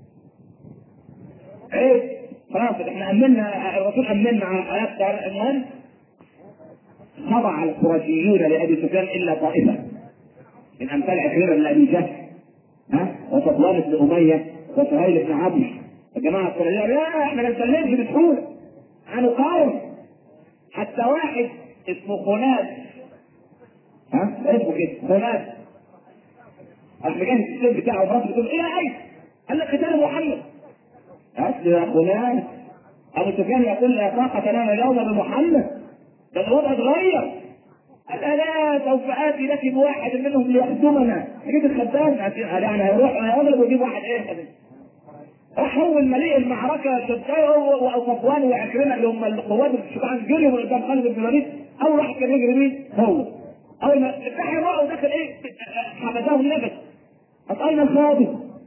ايه خلاص احنا امنا الرسول امنا على حياه المهم خضع القرشيون لابي سفيان الا طائفه من امثال عكرمه بن ابي جهل ها وصفوان بن اميه وسهيل بن عبد الجماعه القرشيين لا احنا ما نسلمش بسهوله هنقاوم حتى واحد اسمه خناس ها اسمه كده خناس راح مجهز السيف بتاعه ومراته بتقول ايه يا عايز؟ قال لك قتال محمد اصل يا خناس ابو سفيان يقول لا طاقة لنا اليوم بمحمد ده الوضع اتغير قال لا سوف اتي لك بواحد منهم ليخدمنا اجيب الخدام يعني هيروح هيضرب ويجيب واحد ايه راح اول ما لقي المعركه تنتهي هو وصفوان وعكرمه اللي هم القوات الشجعان جريوا من قدام خالد بن الوليد اول واحد كان يجري مين؟ هو اول ما فتح الرأى ودخل ايه؟ حبسه النفس اطلنا الخاضي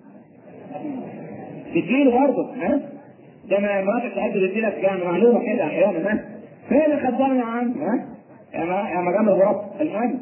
تديله برضه ها؟ ده ما مراتك تحب تديلك يعني معلومه كده احيانا ها؟ فين اللي خبرنا يا عم ها؟ يا ما يا مجال الغراب المهم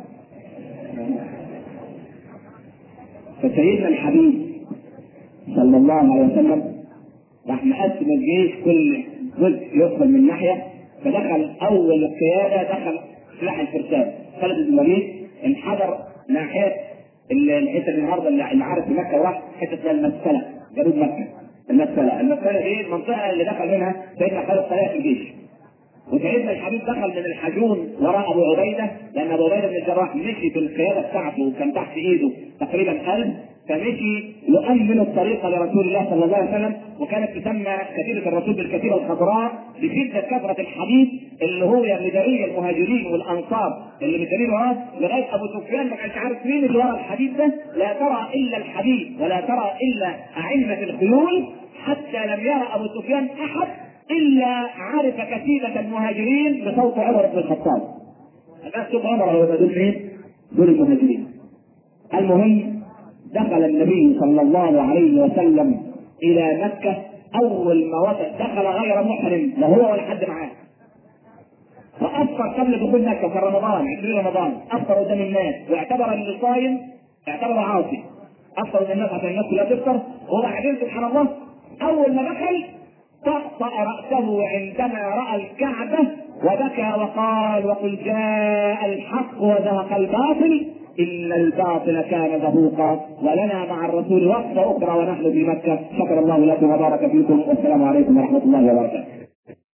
فسيدنا الحبيب صلى الله عليه وسلم راح مقسم الجيش كل جزء يدخل من ناحيه فدخل اول القياده دخل سلاح الفرسان خالد بن الوليد انحدر ناحيه الحته اللي النهارده اللي عارف في مكه راح حته اسمها المسكله جنوب مكه المسكله المسكله دي المنطقه اللي دخل منها سيدنا خالد طلع في الجيش وسيدنا الحبيب دخل من الحجون وراء ابو عبيده لان ابو عبيده بن الجراح مشي في القياده بتاعته وكان تحت ايده تقريبا قلب فمشي يؤمن الطريق لرسول الله صلى الله عليه وسلم وكانت تسمى كتيبه الرسول بالكتيبه الخضراء لشده كثره الحديث اللي هو مداري المهاجرين والانصار اللي مدارين وراه لغايه ابو سفيان ما كانش عارف مين اللي ورا الحديث ده لا ترى الا الحديث ولا ترى الا ائمه الخيول حتى لم يرى ابو سفيان احد الا عرف كتيبه المهاجرين بصوت عمر بن الخطاب. الناس صوت عمر هو دول مين؟ دول المهاجرين. المهم دخل النبي صلى الله عليه وسلم الى مكه اول ما وصل دخل غير محرم لا هو ولا حد معاه. وافطر قبل دخول مكه في رمضان 20 رمضان افطر قدام الناس واعتبر اللي صايم اعتبر عاصي. افطر قدام الناس عشان الناس كلها تفطر وبعدين سبحان الله اول ما دخل طأطأ رأسه عندما رأى الكعبة وبكى وقال وقل جاء الحق وزهق الباطل إن الباطل كان زهوقا ولنا مع الرسول وقفة أخرى ونحن في مكة شكر الله لكم وبارك فيكم والسلام عليكم ورحمة الله وبركاته